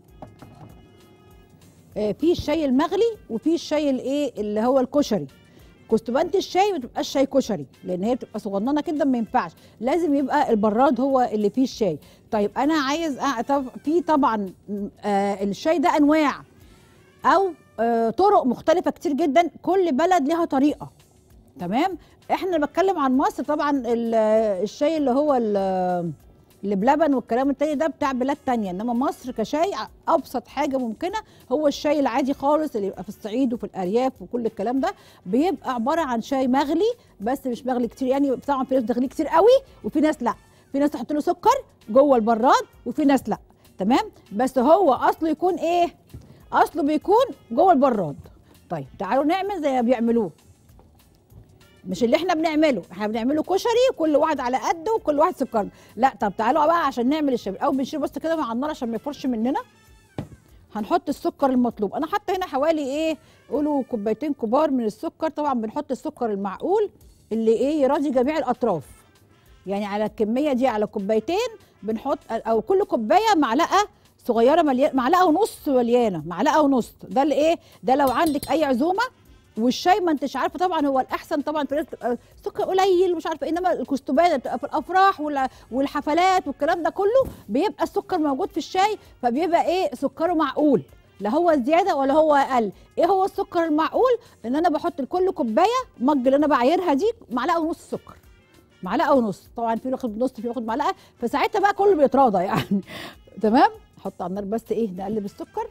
آه في الشاي المغلي وفي الشاي الايه اللي هو الكشري كستبانة الشاي ما تبقاش شاي كشري لان هي بتبقى صغننه كده ما ينفعش لازم يبقى البراد هو اللي فيه الشاي طيب انا عايز أ... طب في طبعا آه الشاي ده انواع او آه طرق مختلفه كتير جدا كل بلد لها طريقه تمام احنا بتكلم عن مصر طبعا ال- الشاي اللي هو ال- اللي بلبن والكلام التاني ده بتاع بلاد تانية انما مصر كشاي ابسط حاجه ممكنه هو الشاي العادي خالص اللي يبقى في الصعيد وفي الارياف وكل الكلام ده بيبقى عباره عن شاي مغلي بس مش مغلي كتير يعني طبعا في ناس بتغليه كتير قوي وفي ناس لا في ناس تحط له سكر جوه البراد وفي ناس لا تمام بس هو اصله يكون ايه اصله بيكون جوه البراد طيب تعالوا نعمل زي ما بيعملوه مش اللي احنا بنعمله احنا بنعمله كشري كل واحد على قده وكل واحد سكر لا طب تعالوا بقى عشان نعمل الشاي الاول بنشيل بس كده مع النار عشان ما يفرش مننا هنحط السكر المطلوب انا حاطه هنا حوالي ايه قولوا كوبايتين كبار من السكر طبعا بنحط السكر المعقول اللي ايه يراضي جميع الاطراف يعني على الكميه دي على كوبايتين بنحط او كل كوبايه معلقه صغيره مليانه معلقه ونص مليانه معلقه ونص ده اللي ايه ده لو عندك اي عزومه والشاي ما انتش عارفه طبعا هو الاحسن طبعا في ناس تبقى سكر قليل ومش عارفه إيه، انما الكستوبانه بتبقى في الافراح وال- والحفلات والكلام ده كله بيبقى السكر موجود في الشاي فبيبقى ايه سكره معقول لا هو زياده ولا هو اقل ايه هو السكر المعقول ان انا بحط لكل كوبايه مج اللي انا بعايرها دي معلقه ونص سكر معلقه ونص طبعا في واخد نص في واخد معلقه فساعتها بقى كله بيتراضى يعني تمام نحط على النار بس ايه نقلب السكر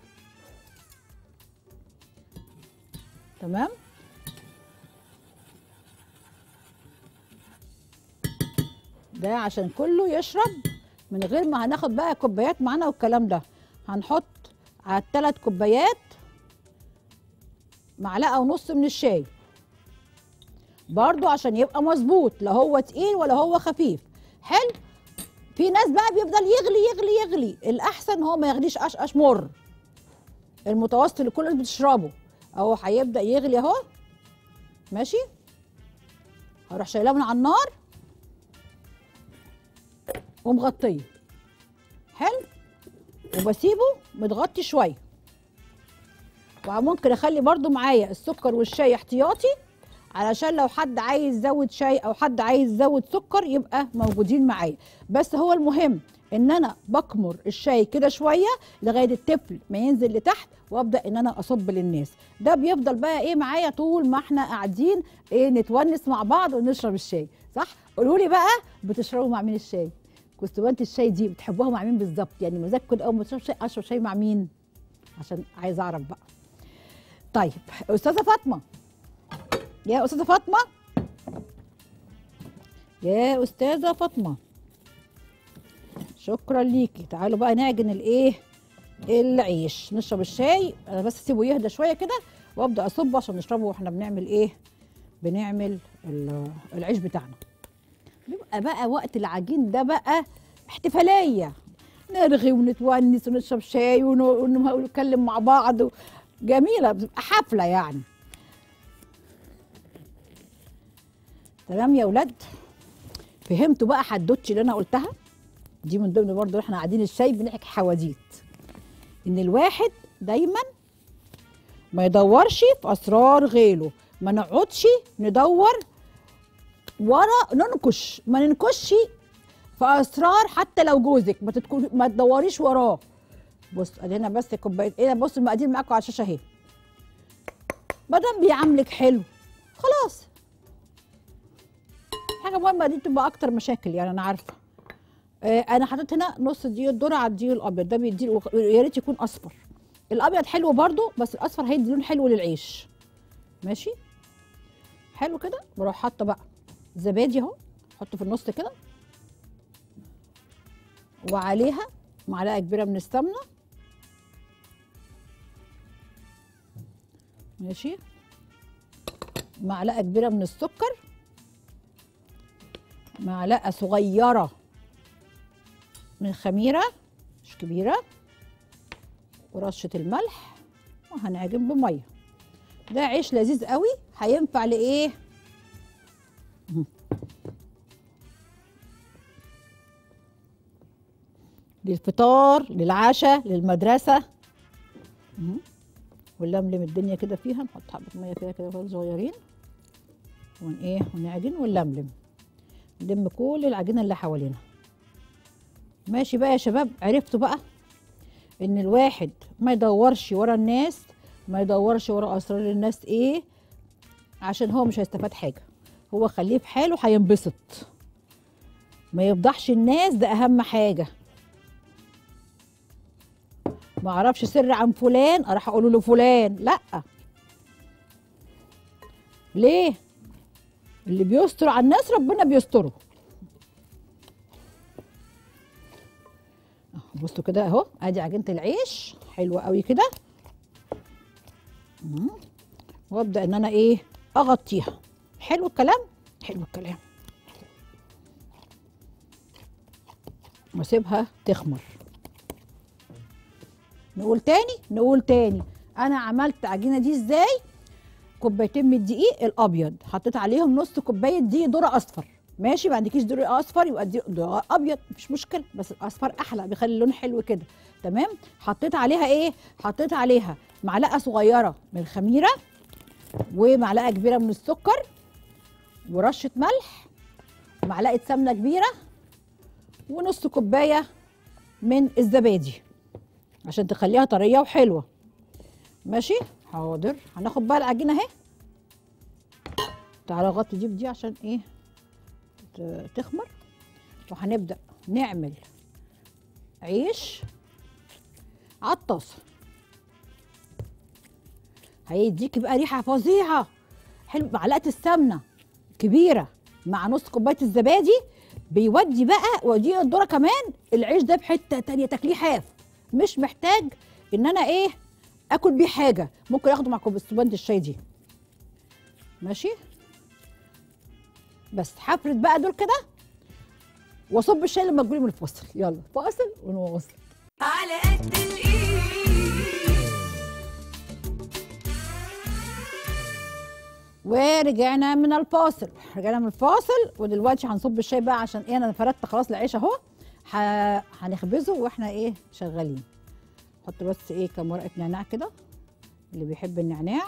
تمام ده عشان كله يشرب من غير ما هناخد بقى كوبايات معانا والكلام ده هنحط على الثلاث كوبايات معلقه ونص من الشاي برضو عشان يبقى مظبوط لا هو تقيل ولا هو خفيف حلو في ناس بقى بيفضل يغلي يغلي يغلي الاحسن هو ما يغليش قشقش مر المتوسط اللي كل الناس بتشربه اهو هيبدا يغلي اهو ماشي هروح شايلاه من على النار ومغطيه حلو وبسيبه متغطي شويه وممكن اخلي برضو معايا السكر والشاي احتياطي علشان لو حد عايز يزود شاي او حد عايز يزود سكر يبقى موجودين معايا بس هو المهم ان انا بكمر الشاي كده شويه لغايه التفل ما ينزل لتحت وابدا ان انا اصب للناس ده بيفضل بقى ايه معايا طول ما احنا قاعدين ايه نتونس مع بعض ونشرب الشاي صح قولوا لي بقى بتشربوا مع مين الشاي كستوانة الشاي دي بتحبوها مع مين بالظبط يعني مزاج كده اول ما تشرب شاي اشرب شاي مع مين عشان عايز اعرف بقى طيب استاذه فاطمه يا استاذه فاطمه يا استاذه فاطمه شكرا ليكي تعالوا بقى نعجن الايه العيش نشرب الشاي انا بس اسيبه يهدى شويه كده وابدا اصبه عشان نشربه واحنا بنعمل ايه بنعمل ال- العيش بتاعنا بيبقى بقى وقت العجين ده بقى احتفاليه نرغي ونتونس ونشرب شاي ون- ون- ونتكلم مع بعض جميله بتبقى حفله يعني تمام يا ولاد فهمتوا بقى حدوتش اللي انا قلتها دي من ضمن برضه احنا قاعدين الشاي بنحكي حواديت ان الواحد دايما ما يدورش في اسرار غيره ما نقعدش ندور ورا ننكش ما ننكش في اسرار حتى لو جوزك ما تتكو... ما تدوريش وراه بص ادي هنا بس كوبايه ايه بص المقادير معاكم على الشاشه اهي ما دام بيعاملك حلو خلاص حاجه مهمه دي تبقى اكتر مشاكل يعني انا عارفه آه انا حطيت هنا نص دقيق الذره على الدقيق الابيض ده بيدي يا ريت يكون اصفر الابيض حلو برضو بس الاصفر هيدي لون حلو للعيش ماشي حلو كده بروح حاطه بقى زبادي اهو احطه في النص كده وعليها معلقه كبيره من السمنه ماشي معلقه كبيره من السكر معلقه صغيره من الخميره مش كبيره ورشه الملح وهنعجن بميه ده عيش لذيذ قوي هينفع لايه للفطار للعشاء للمدرسه مهم. ونلملم الدنيا كده فيها نحط حبه ميه فيها كده شوية صغيرين ون ايه ونعجن ونلملم نلم كل العجينه اللي حوالينا ماشي بقى يا شباب عرفتوا بقى ان الواحد ما يدورش ورا الناس ما يدورش ورا اسرار الناس ايه عشان هو مش هيستفاد حاجه هو خليه في حاله هينبسط ما يفضحش الناس ده اهم حاجه ما اعرفش سر عن فلان اروح اقوله لفلان لا ليه اللي بيستر على الناس ربنا بيستره أهو بصوا كده اهو ادي عجينه العيش حلوه قوي كده مم. وابدا ان انا ايه اغطيها حلو الكلام حلو الكلام واسيبها تخمر نقول تاني نقول تاني انا عملت عجينه دي ازاي كوبايتين من الدقيق الابيض حطيت عليهم نص كوبايه دقيق ذره اصفر ماشي ما عندكيش ذره اصفر يبقى دي ذره ابيض مفيش مشكله بس الاصفر احلى بيخلي اللون حلو كده تمام حطيت عليها ايه حطيت عليها معلقه صغيره من الخميره ومعلقه كبيره من السكر ورشه ملح ومعلقه سمنه كبيره ونص كوبايه من الزبادي عشان تخليها طريه وحلوه ماشي حاضر هناخد بقى العجينه اهي تعالى غطي دي بدي عشان ايه ت- تخمر وهنبدا نعمل عيش على الطاسه هيديكي بقى ريحه فظيعه حلو معلقه السمنه كبيره مع نص كوبايه الزبادي بيودي بقى ودي الذره كمان العيش ده بحته تانية تاكليه حاف مش محتاج ان انا ايه اكل بيه حاجه ممكن اخده مع كوبايه الشاي دي ماشي بس هفرد بقى دول كده واصب الشاي لما تقولي من الفصل يلا فاصل ونواصل على قد الايد ورجعنا من الفاصل رجعنا من الفاصل ودلوقتي هنصب الشاي بقى عشان ايه انا فردت خلاص العيش اهو ه- هنخبزه واحنا ايه شغالين حط بس ايه كام ورقه نعناع كده اللي بيحب النعناع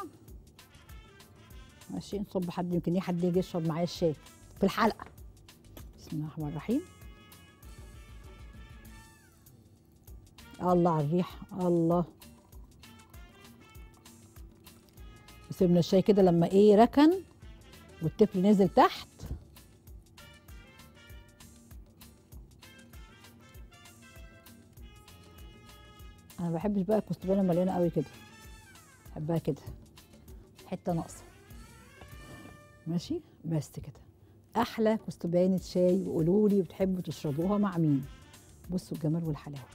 ماشي نصب حد يمكن ايه حد يجي يشرب معايا الشاي في الحلقه بسم الله الرحمن الرحيم الله على الريح الله وسيبنا الشاي كده لما ايه ركن والتفل نزل تحت انا ما بحبش بقى الكستبانه مليانه قوي كده بحبها كده حته ناقصه ماشي بس كده احلى كستبانه شاي وقولوا لي بتحبوا تشربوها مع مين بصوا الجمال والحلاوه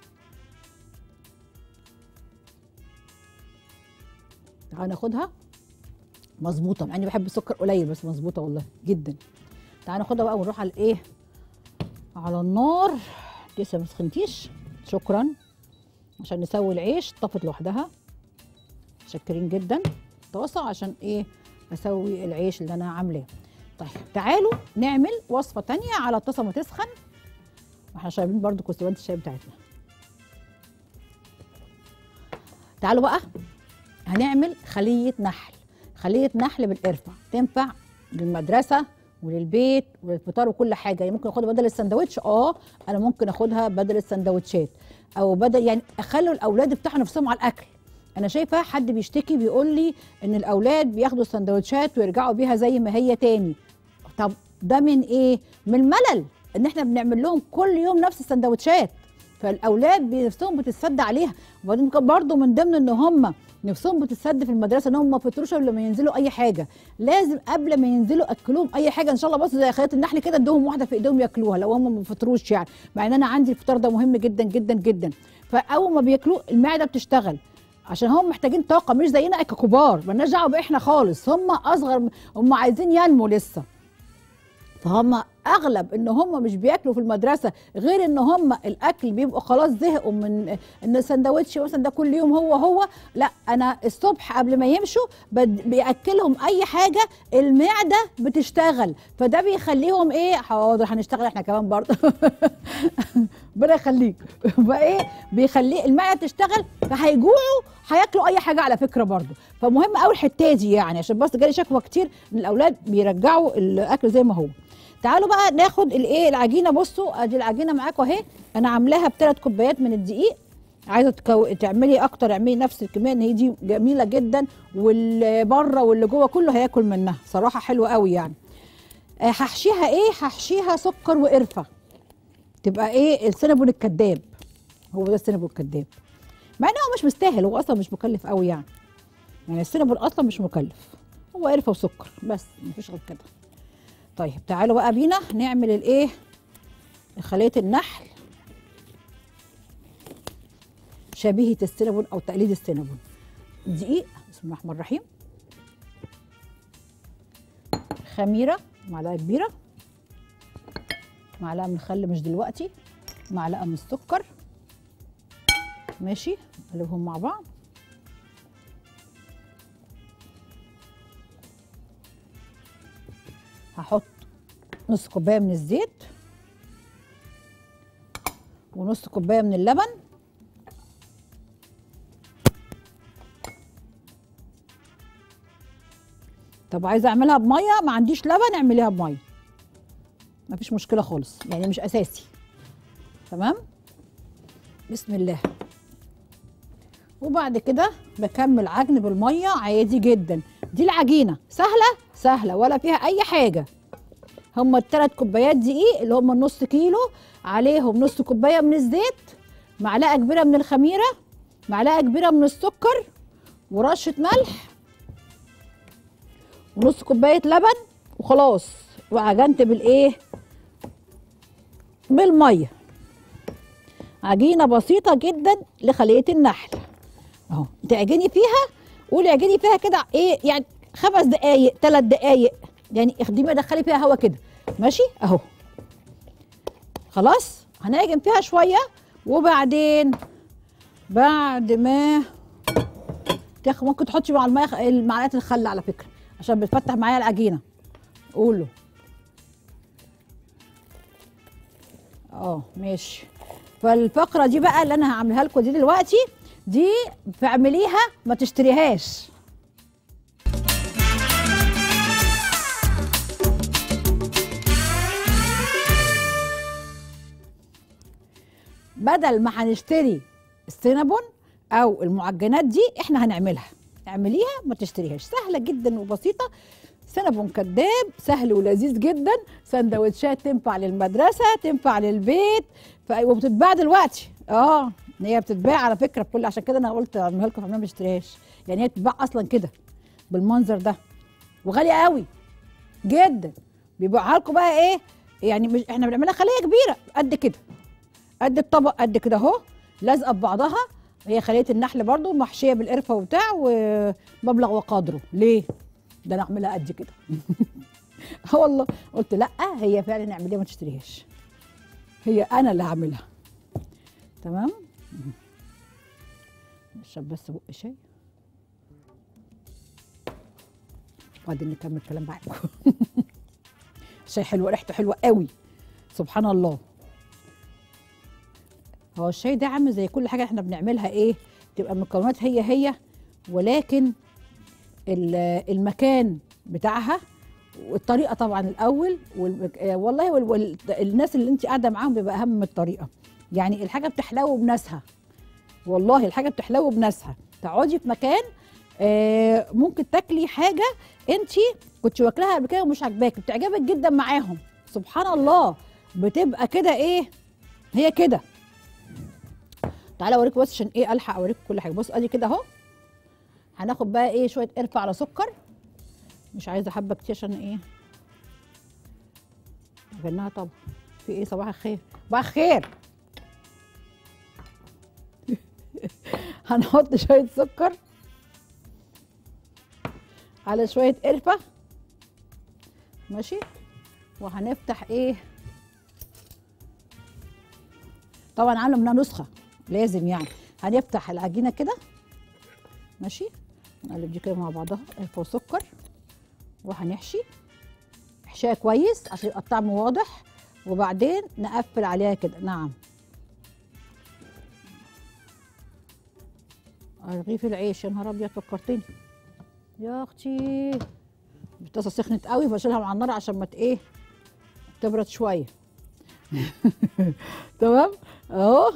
تعالوا ناخدها مظبوطه مع اني بحب السكر قليل بس مظبوطه والله جدا تعالوا ناخدها بقى ونروح على الايه على النار لسه ما سخنتيش شكرا عشان نسوي العيش طفت لوحدها متشكرين جدا طاسه عشان ايه اسوي العيش اللي انا عاملاه طيب تعالوا نعمل وصفه تانية على الطاسه ما تسخن واحنا شاربين برضو كوستوانت الشاي بتاعتنا تعالوا بقى هنعمل خلية نحل خلية نحل بالقرفة تنفع للمدرسة وللبيت وللفطار وكل حاجة يعني ممكن اخدها بدل السندوتش اه انا ممكن اخدها بدل السندوتشات او بدل يعني اخلوا الاولاد يفتحوا نفسهم على الاكل انا شايفه حد بيشتكي بيقول لي ان الاولاد بياخدوا السندوتشات ويرجعوا بيها زي ما هي تاني طب ده من ايه من الملل ان احنا بنعمل لهم كل يوم نفس السندوتشات فالاولاد بنفسهم بتتسد عليها وبعدين كان برضو من ضمن ان هم نفسهم بتتسد في المدرسه ان هم ما فطروش قبل ما ينزلوا اي حاجه لازم قبل ما ينزلوا اكلوهم اي حاجه ان شاء الله بص زي خياط النحل كده ادوهم واحده في ايديهم ياكلوها لو هم ما فطروش يعني مع ان انا عندي الفطار ده مهم جدا جدا جدا فاول ما بياكلوه المعده بتشتغل عشان هم محتاجين طاقه مش زينا ككبار مالناش دعوه باحنا خالص هم اصغر هم عايزين ينموا لسه فهم اغلب ان هم مش بياكلوا في المدرسه غير ان هم الاكل بيبقوا خلاص زهقوا من ان السندوتش مثلا ده كل يوم هو هو لا انا الصبح قبل ما يمشوا بد- بياكلهم اي حاجه المعده بتشتغل فده بيخليهم ايه حاضر هنشتغل احنا كمان برضه ربنا يخليك فايه بيخليه المعده تشتغل فهيجوعوا هياكلوا اي حاجه على فكره برضه فمهم قوي الحته دي يعني عشان بس جالي شكوى كتير ان الاولاد بيرجعوا الاكل زي ما هو تعالوا بقى ناخد الايه العجينه بصوا ادي العجينه معاكم اهي انا عاملاها بثلاث كوبايات من الدقيق عايزه تكو... تعملي اكتر اعملي نفس الكميه ان هي دي جميله جدا واللي بره واللي جوه كله هياكل منها صراحه حلوه قوي يعني آه، هحشيها ايه هحشيها سكر وقرفه تبقى ايه السينابون الكذاب هو ده السينابون الكذاب مع ان هو مش مستاهل هو اصلا مش مكلف قوي يعني يعني السينابون اصلا مش مكلف هو قرفه وسكر بس مفيش غير كده طيب تعالوا بقى بينا نعمل الايه خليه النحل شبيهه السينابون او تقليد السينابون دقيق بسم الله الرحمن الرحيم خميره معلقه كبيره معلقه من الخل مش دلوقتي معلقه من السكر ماشي نقلبهم مع بعض هحط نص كوبايه من الزيت ونص كوبايه من اللبن طب عايزه اعملها بميه ما عنديش لبن اعمليها بميه مفيش مشكله خالص يعني مش اساسي تمام بسم الله وبعد كده بكمل عجن بالميه عادي جدا دي العجينه سهله سهله ولا فيها اي حاجه هم الثلاث كوبايات دقيق اللي هم النص كيلو عليهم نص كوبايه من الزيت معلقه كبيره من الخميره معلقه كبيره من السكر ورشه ملح ونص كوبايه لبن وخلاص وعجنت بالايه بالميه عجينه بسيطه جدا لخليه النحل اهو تعجني فيها قولي اعجني فيها كده ايه يعني خمس دقايق ثلاث دقايق يعني اخدمي دخلي فيها هوا كده ماشي اهو خلاص هنعجن فيها شويه وبعدين بعد ما تاخد ممكن تحطي مع الميه خ- معلقه الخل على فكره عشان بتفتح معايا العجينه قولوا اه ماشي فالفقره دي بقى اللي انا هعملها لكم دي دلوقتي دي فاعمليها ما تشتريهاش بدل ما هنشتري السينابون او المعجنات دي احنا هنعملها اعمليها ما تشتريهاش سهله جدا وبسيطه سينابون كداب سهل ولذيذ جدا سندوتشات تنفع للمدرسه تنفع للبيت ف... وبتتباع دلوقتي اه هي بتتباع على فكره بكل عشان كده انا قلت اعملها لكم ما تشتريهاش يعني هي بتتباع اصلا كده بالمنظر ده وغاليه قوي جدا بيبيعها لكم بقى ايه يعني مش احنا بنعملها خليه كبيره قد كده قد الطبق قد كده اهو لازقه ببعضها هي خليه النحل برضو محشيه بالقرفه وبتاع ومبلغ وقدره ليه ده انا اعملها قد كده اه والله قلت لا هي فعلا اعمليها ما تشتريهاش هي انا اللي هعملها تمام نشرب بس بق شاي وبعدين نكمل كلام معاكم الشاي حلو ريحته حلوه قوي سبحان الله هو الشاي ده عامل زي كل حاجه احنا بنعملها ايه تبقى المكونات هي هي ولكن ال- المكان بتاعها والطريقه طبعا الاول والمك... آه والله وال... وال... الناس اللي انت قاعده معاهم بيبقى اهم من الطريقه يعني الحاجه بتحلو بناسها والله الحاجه بتحلو بناسها تقعدي في مكان آه ممكن تاكلي حاجه انت كنت واكلاها قبل كده ومش عاجباك بتعجبك جدا معاهم سبحان الله بتبقى كده ايه هي كده تعالى اوريك بس عشان ايه الحق اوريك كل حاجه بص ادي كده اهو هناخد بقى ايه شويه قرفه على سكر مش عايزه حبه كتير عشان ايه غناها طبعا في ايه صباح الخير صباح الخير هنحط شويه سكر على شويه قرفه ماشي وهنفتح ايه طبعا عامله منها نسخه لازم يعني هنفتح العجينه كده ماشي نقلب دي كده مع بعضها قرفه وسكر وهنحشي احشيها كويس عشان يبقى الطعم واضح وبعدين نقفل عليها كده نعم رغيف العيش يا نهار ابيض فكرتني يا اختي الطاسه سخنت قوي بشيلها من على النار عشان ما ت- ايه تبرد شويه تمام اهو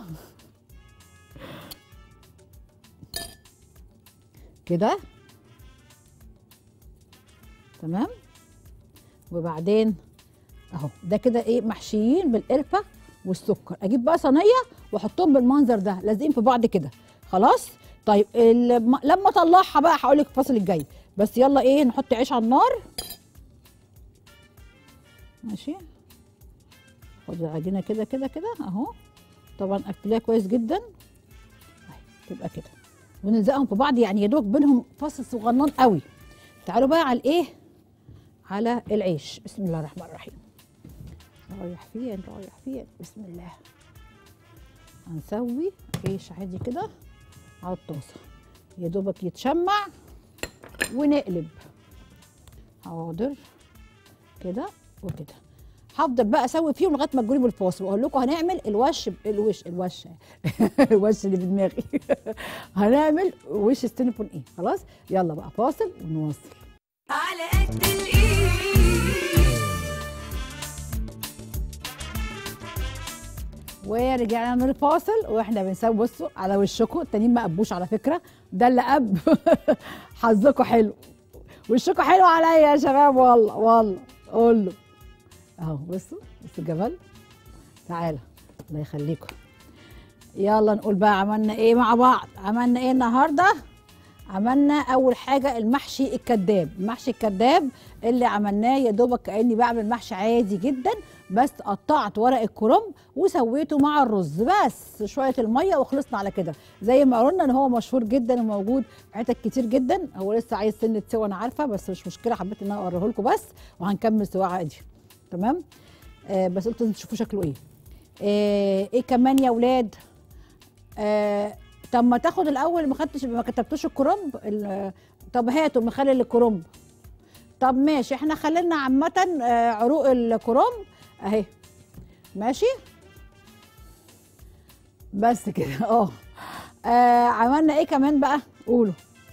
كده تمام وبعدين اهو ده كده ايه محشيين بالقرفه والسكر اجيب بقى صينيه واحطهم بالمنظر ده لازقين في بعض كده خلاص طيب الم- لما اطلعها بقى هقول لك الفصل الجاي بس يلا ايه نحط عيش على النار ماشي خد العجينه كده كده كده اهو طبعا قفليها كويس جدا أهي، تبقى كده ونلزقهم في بعض يعني يا دوب بينهم فصل صغنن قوي تعالوا بقى على الايه على العيش بسم الله الرحمن الرحيم رايح فين رايح فين بسم الله هنسوي عيش عادي كده على الطاسه يا دوبك يتشمع ونقلب حاضر كده وكده هفضل بقى اسوي فيهم لغايه ما تجوني بالفاصل واقول لكم هنعمل الوش الوش الوش الوش اللي في دماغي هنعمل وش السينفون ايه خلاص يلا بقى فاصل ونواصل على قد الايد ورجعنا من الفاصل واحنا بنسوي بصوا على وشكم التانيين ما قبوش على فكره ده اللي قب حظكم حلو وشكم حلو عليا يا شباب والله والله قول له اهو بصوا بصوا الجمال تعالى الله يخليكم يلا نقول بقى عملنا ايه مع بعض عملنا ايه النهارده عملنا اول حاجه المحشي الكداب المحشي الكداب اللي عملناه يا دوبك كاني بعمل محشي عادي جدا بس قطعت ورق الكرنب وسويته مع الرز بس شويه الميه وخلصنا على كده زي ما قلنا ان هو مشهور جدا وموجود في حتت كتير جدا هو لسه عايز سنه سوا انا عارفه بس مش مشكله حبيت ان انا اوريه لكم بس وهنكمل سوا عادي تمام آه بس قلت لازم تشوفوا شكله ايه آه ايه كمان يا ولاد آه طب ما تاخد الاول ما خدتش ما كتبتوش الكرنب ال- طب هاتوا مخلل الكرنب طب ماشي احنا خلينا عامه آه، عروق الكرنب اهي ماشي بس كده اه آه، عملنا ايه كمان بقى قولوا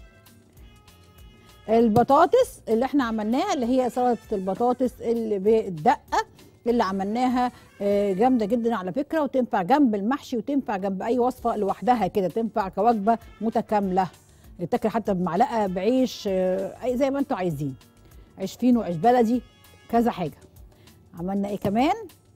البطاطس اللي احنا عملناها اللي هي سلطه البطاطس اللي بالدقه اللي عملناها آه، جامده جدا على فكره وتنفع جنب المحشي وتنفع جنب اي وصفه لوحدها كده تنفع كوجبه متكامله تاكل حتى بمعلقه بعيش آه، أي- زي ما انتوا عايزين عيش فينو عيش بلدي كذا حاجه عملنا ايه كمان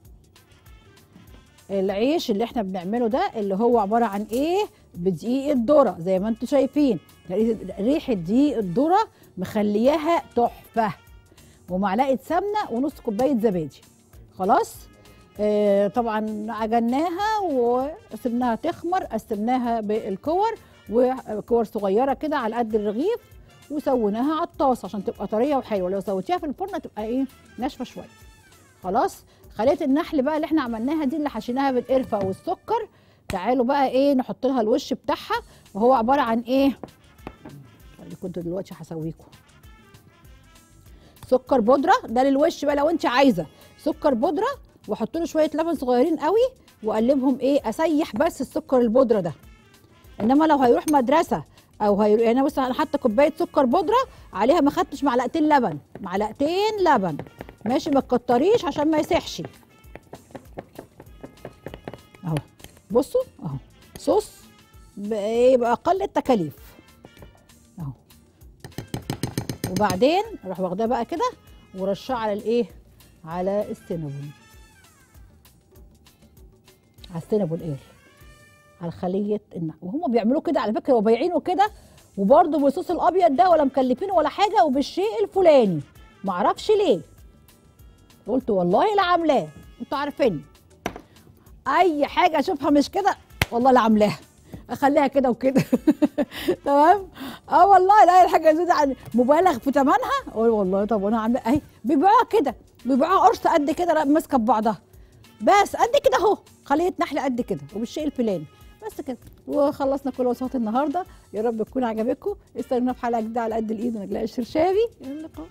العيش اللي احنا بنعمله ده اللي هو عباره عن ايه بدقيق الذره زي ما انتم شايفين ريحه دقيق الذره مخلياها تحفه ومعلقه سمنه ونص كوبايه زبادي خلاص آه طبعا عجناها وسبناها تخمر قسمناها بالكور وكور صغيره كده على قد الرغيف وسويناها على الطاسه عشان تبقى طريه وحلوه لو سويتيها في الفرن تبقى ايه ناشفه شويه خلاص خليه النحل بقى اللي احنا عملناها دي اللي حشيناها بالقرفه والسكر تعالوا بقى ايه نحط لها الوش بتاعها وهو عباره عن ايه اللي كنت دلوقتي هسويكم سكر بودره ده للوش بقى لو انت عايزه سكر بودره واحط له شويه لبن صغيرين قوي واقلبهم ايه اسيح بس السكر البودره ده انما لو هيروح مدرسه او هيروح يعني بص انا حاطه كوبايه سكر بودره عليها ما خدتش معلقتين لبن معلقتين لبن ماشي ما تكتريش عشان ما يسيحش اهو بصوا اهو صوص ب- باقل التكاليف اهو وبعدين اروح واخداه بقى كده ورشاه على الايه على السينابون على السينابون ايه على خليه النحل وهم بيعملوا كده على فكره وبايعينه كده وبرده بالصوص الابيض ده ولا مكلفينه ولا حاجه وبالشيء الفلاني معرفش ليه قلت والله لا عاملاه انتوا عارفيني اي حاجه اشوفها مش كده والله لا عاملاها اخليها كده وكده تمام اه والله لا الحاجه زياده عن مبالغ في ثمنها اقول والله طب وانا عامله اهي بيبيعوها كده بيبيعوها قرص قد كده لا، ماسكه ببعضها بس قد كده اهو خليه نحل قد كده وبالشيء الفلاني بس كده وخلصنا كل وصفات النهارده يا رب تكون عجبتكم استنونا في حلقه جديده على قد الايد ونجلاء الشرشابي الى اللقاء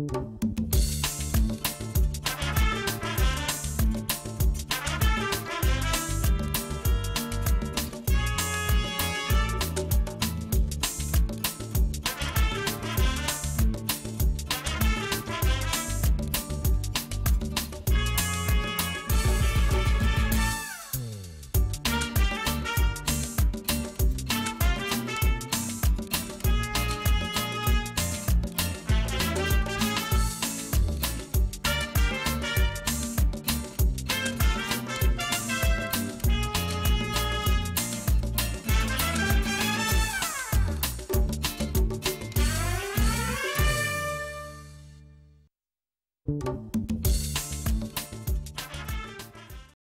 thank you